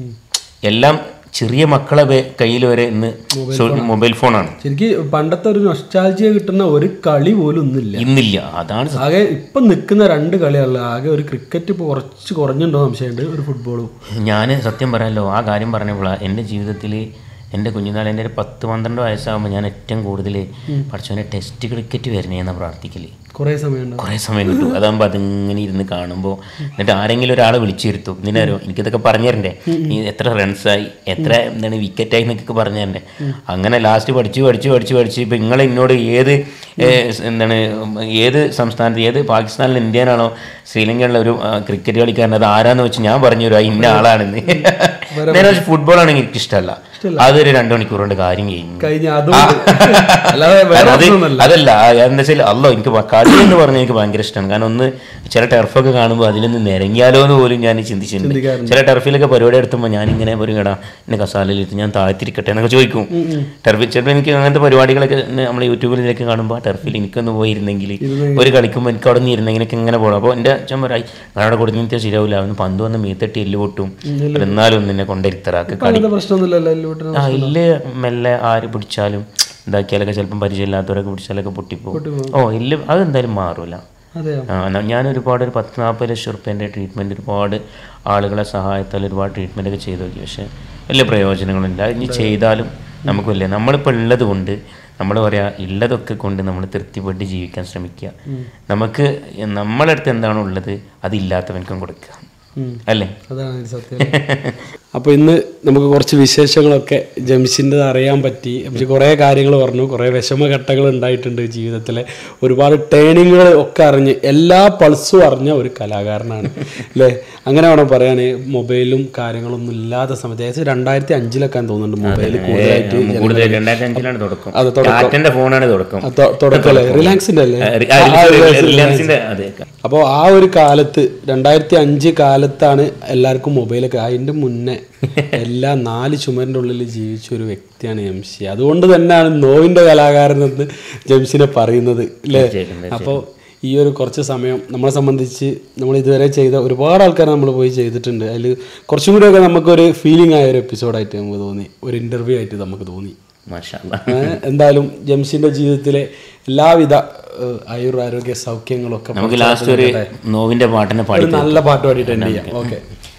എല്ലാം ചെറിയ മക്കളെ വെ- കയ്യിൽ വരെ ഇന്ന് സോ- മൊബൈൽ ഫോണാണ് ശരിക്കും പണ്ടത്തെ ഒരു നൊസ്റ്റാൾജിയ കിട്ടുന്ന ഒരു കളി പോലും ഒന്നുമില്ല ഇന്നില്ല അതാണ് സത്യം. ആകെ ഇപ്പൊ നിൽക്കുന്ന രണ്ട് കളിയല്ല ആകെ ഒരു ക്രിക്കറ്റ് ഇപ്പൊ കുറച്ച് കുറഞ്ഞുണ്ടോ സംശയമുണ്ട് ഒരു ഫുട്ബോളും ഞാൻ സത്യം പറയാമല്ലോ ആ കാര്യം പറഞ്ഞപ്പോഴാണ് എൻ്റെ ജീവിതത്തിൽ എൻ്റെ കുഞ്ഞുനാൾ എൻ്റെ ഒരു പത്ത് പന്ത്രണ്ട് വയസ്സാകുമ്പോൾ ഞാൻ ഏറ്റവും കൂടുതൽ പഠിച്ചവനെ ടെസ്റ്റ് ക്രിക്കറ്റ് വരണേന്നാണ് പ്രാർത്ഥിക്കല് കുറേ സമയം ഉണ്ടാവും കുറേ സമയം കിട്ടും അതാകുമ്പോൾ അതിങ്ങനെ ഇരുന്ന് കാണുമ്പോൾ എന്നിട്ട് ആരെങ്കിലും ഒരാളെ വിളിച്ചിരുത്തും ഇതിനാരോ എനിക്കിതൊക്കെ പറഞ്ഞു തരണ്ടേ നീ എത്ര റൺസായി എത്ര എന്താണ് വിക്കറ്റായി എന്നൊക്കെ പറഞ്ഞു തരണ്ടേ അങ്ങനെ ലാസ്റ്റ് പഠിച്ച് പഠിച്ച് പഠിച്ച് പഠിച്ച് ഇപ്പം നിങ്ങൾ എന്നോട് ഏത് ഏ, എന്താണ് ഏത് സംസ്ഥാനത്ത് ഏത് പാകിസ്ഥാനിൽ ഇന്ത്യനാണോ ശ്രീലങ്കയിലുള്ള ഒരു ആ, ക്രിക്കറ്റ് കളിക്കാരൻ അത് ആരാന്ന് വെച്ച് ഞാൻ പറഞ്ഞു തരും ഇന്ന ആളാണെന്ന് നേരെ ഫുട്ബോൾ ആണെങ്കിൽ എനിക്ക് ഇഷ്ടമല്ല അതൊരു രണ്ടു മണിക്കൂർ കൊണ്ട് കാര്യം കഴിഞ്ഞു കഴിഞ്ഞ അതും അല്ലാതെ വേറെ അത് ഒന്നുമല്ല അതല്ല എന്താ വെച്ചാൽ അല്ലോ എനിക്ക് പ- കളി എന്ന് പറഞ്ഞാൽ എനിക്ക് ഭയങ്കര ഇഷ്ടമാണ് കാരണം ഒന്ന് ചില ടെർഫൊക്കെ കാണുമ്പോൾ അതിലൊന്ന് നിരങ്ങിയാലോ എന്ന് പോലും ഞാൻ ചിന്തിച്ചിട്ടുണ്ട് ചിന്തിക്കാറുണ്ട്. ചില ടെർഫിലൊക്കെ പരിപാടി എടുത്തുമ്പോൾ ഞാൻ ഇങ്ങനെ പറയും എടാ എന്നെ കസാലയിലിട്ട് ഞാൻ താഴ്ത്തിരിക്കട്ടെ എന്നൊക്കെ ചോദിക്കും ടെർഫിൽ ചിലപ്പോൾ എനിക്ക് അങ്ങനത്തെ പരിപാടികളൊക്കെ നമ്മൾ യൂട്യൂബിലൊക്കെ കാണുമ്പോൾ ആ ടെർഫിൽ എനിക്കൊന്ന് പോയിരുന്നെങ്കിൽ ഒരു കളിക്കുമ്പോൾ എനിക്ക് അവിടെ നിന്ന് ഇരുന്നെങ്കിലൊക്കെ ഇങ്ങനെ പോകണം അപ്പോൾ എൻ്റെ അച്ഛൻ പറയായി അവിടെ കൊടുത്തിട്ട് ശരിയാവില്ല അവന് പന്ത് വന്ന് മീത്തട്ടി എല്ല് പൊട്ടും എന്നാലും ഒന്ന് എന്നെ കൊണ്ടിരുത്തറാക്ക് കളി അങ്ങനത്തെ പ്രശ്നമൊന്നുമില്ലല്ലോ എല്ലോട്ടിനും ആ ഇല്ല് മെല്ലെ ആര് പിടിച്ചാലും ഇതാക്കിയാലൊക്കെ ചിലപ്പം പരിചയമില്ലാത്തവരൊക്കെ പിടിച്ചാലൊക്കെ പൊട്ടിപ്പോകും ഓ ഇല്ല് അതെന്തായാലും മാറൂല അതെയോ ആ, ന- ഞാൻ ഒരുപാട് ഒരു പത്ത് നാൽപ്പത് ലക്ഷം റുപ്യേൻ്റെ ട്രീറ്റ്മെൻറ്റ് ഒരുപാട് ആളുകളെ സഹായത്താൽ ഒരുപാട് ട്രീറ്റ്മെൻ്റ് ഒക്കെ ചെയ്തു നോക്കി പക്ഷേ വലിയ പ്രയോജനങ്ങളില്ല ഇനി ചെയ്താലും നമുക്ക് വലിയ നമ്മളിപ്പോൾ ഉള്ളത് കൊണ്ട് നമ്മൾ പറയാ ഉള്ളതൊക്കെ കൊണ്ട് നമ്മൾ തൃപ്തിപ്പെട്ട് ജീവിക്കാൻ ശ്രമിക്കുക നമുക്ക് നമ്മളെ അടുത്ത് എന്താണോ ഉള്ളത് അതില്ലാത്തവനക്കും കൊടുക്കുക അല്ലേ അതാണ് അതിന്റെ സത്യം അപ്പോൾ ഇന്ന് നമുക്ക് കുറച്ച് വിശേഷങ്ങളൊക്കെ ജംഷിൻ്റെ അറിയാൻ പറ്റി ജംഷി കുറേ കാര്യങ്ങൾ പറഞ്ഞു കുറേ വിഷമഘട്ടങ്ങൾ ഉണ്ടായിട്ടുണ്ട് ജീവിതത്തിലെ ഒരുപാട് ടേണിങ്ങുകൾ ഒക്കെ അറിഞ്ഞ് എല്ലാ പൾസും അറിഞ്ഞ ഒരു കലാകാരനാണ് അല്ലേ അങ്ങനെ വേണം പറയാൻ മൊബൈലും കാര്യങ്ങളൊന്നും ഇല്ലാത്ത സമയത്ത് ഏകദേശം രണ്ടായിരത്തി അഞ്ചിലൊക്കെ തോന്നുന്നുണ്ട് മൊബൈൽ കൂടുതലായിട്ട് കൂടുതൽ രണ്ടായിരത്തി അഞ്ചിലാണ് തുടക്കം അത് തുടക്കം. ടാറ്റന്റെ ഫോണാണ് തുടക്കം ആ, തൊ- തുടക്കമല്ലേ റിലാക്സിൻ്റെ അല്ലേ ആ, റിലയൻസ്- റിലയൻസിന്റെ അതെ അപ്പോൾ ആ ഒരു കാലത്ത് രണ്ടായിരത്തി അഞ്ച് കാലത്താണ് എല്ലാവർക്കും മൊബൈലൊക്കെ അതിൻ്റെ മുന്നേ എല്ലാ നാല് ചുമരിൻ്റെ ഉള്ളിൽ ജീവിച്ച ഒരു വ്യക്തിയാണ് ജംഷി അതുകൊണ്ട് തന്നെയാണ് നോവിൻ്റെ കലാകാരൻ എന്ന് ജംഷിനെ പറയുന്നത് അല്ലേ തീർച്ചയായിട്ടും, അപ്പോൾ ഈ ഒരു കുറച്ച് സമയം നമ്മളെ സംബന്ധിച്ച് നമ്മൾ ഇതുവരെ ചെയ്ത ഒരുപാട് ആൾക്കാർ നമ്മൾ പോയി ചെയ്തിട്ടുണ്ട് അതിൽ കുറച്ചും കൂടിയൊക്കെ നമുക്കൊരു ഫീലിംഗ് ആയ ഒരു എപ്പിസോഡായിട്ട് നമുക്ക് തോന്നി ഒരു ഇൻ്റർവ്യൂ ആയിട്ട് നമുക്ക് തോന്നി മാഷാ ഏ, എന്തായാലും ജംഷിന്റെ ജീവിതത്തിലെ എല്ലാവിധ ഏഹ്, ആയുർ ആരോഗ്യ സൗഖ്യങ്ങളൊക്കെ നമുക്ക് ലാസ്റ്റ് ഒരു നോവിന്റെ പാട്ടിനെ പാടി ഒരു നല്ല പാട്ട് പാടിയിട്ട് എൻഡ് ചെയ്യാം ഓക്കെ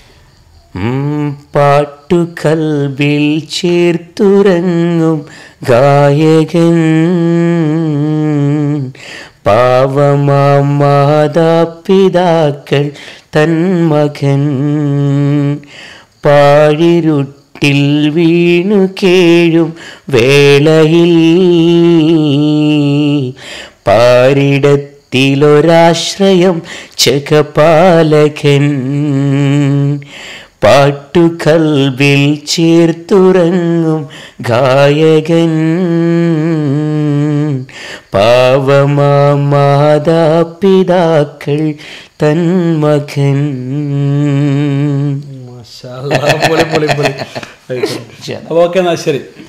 ഉം, പാട്ടു കൽവിൽ ചേർത്തുറങ്ങും ഗായകൻ പാവമാം മാതാപിതാക്കൾ തൻ മകൻ പാഴിരുട്ടിൽ വീണു കേഴും വേളയിൽ പാരിടത്തിലൊരാശ്രയം ജഗപാലകൻ പാട്ടുകൽവിൽ ചേർത്തുറങ്ങും ഗായകൻ പാവമാ മാതാപിതാക്കൾ തൻ മകൻ പൊളി പൊളി പൊളി അപ്പോൾ ഓക്കെ എന്നാൽ ശരി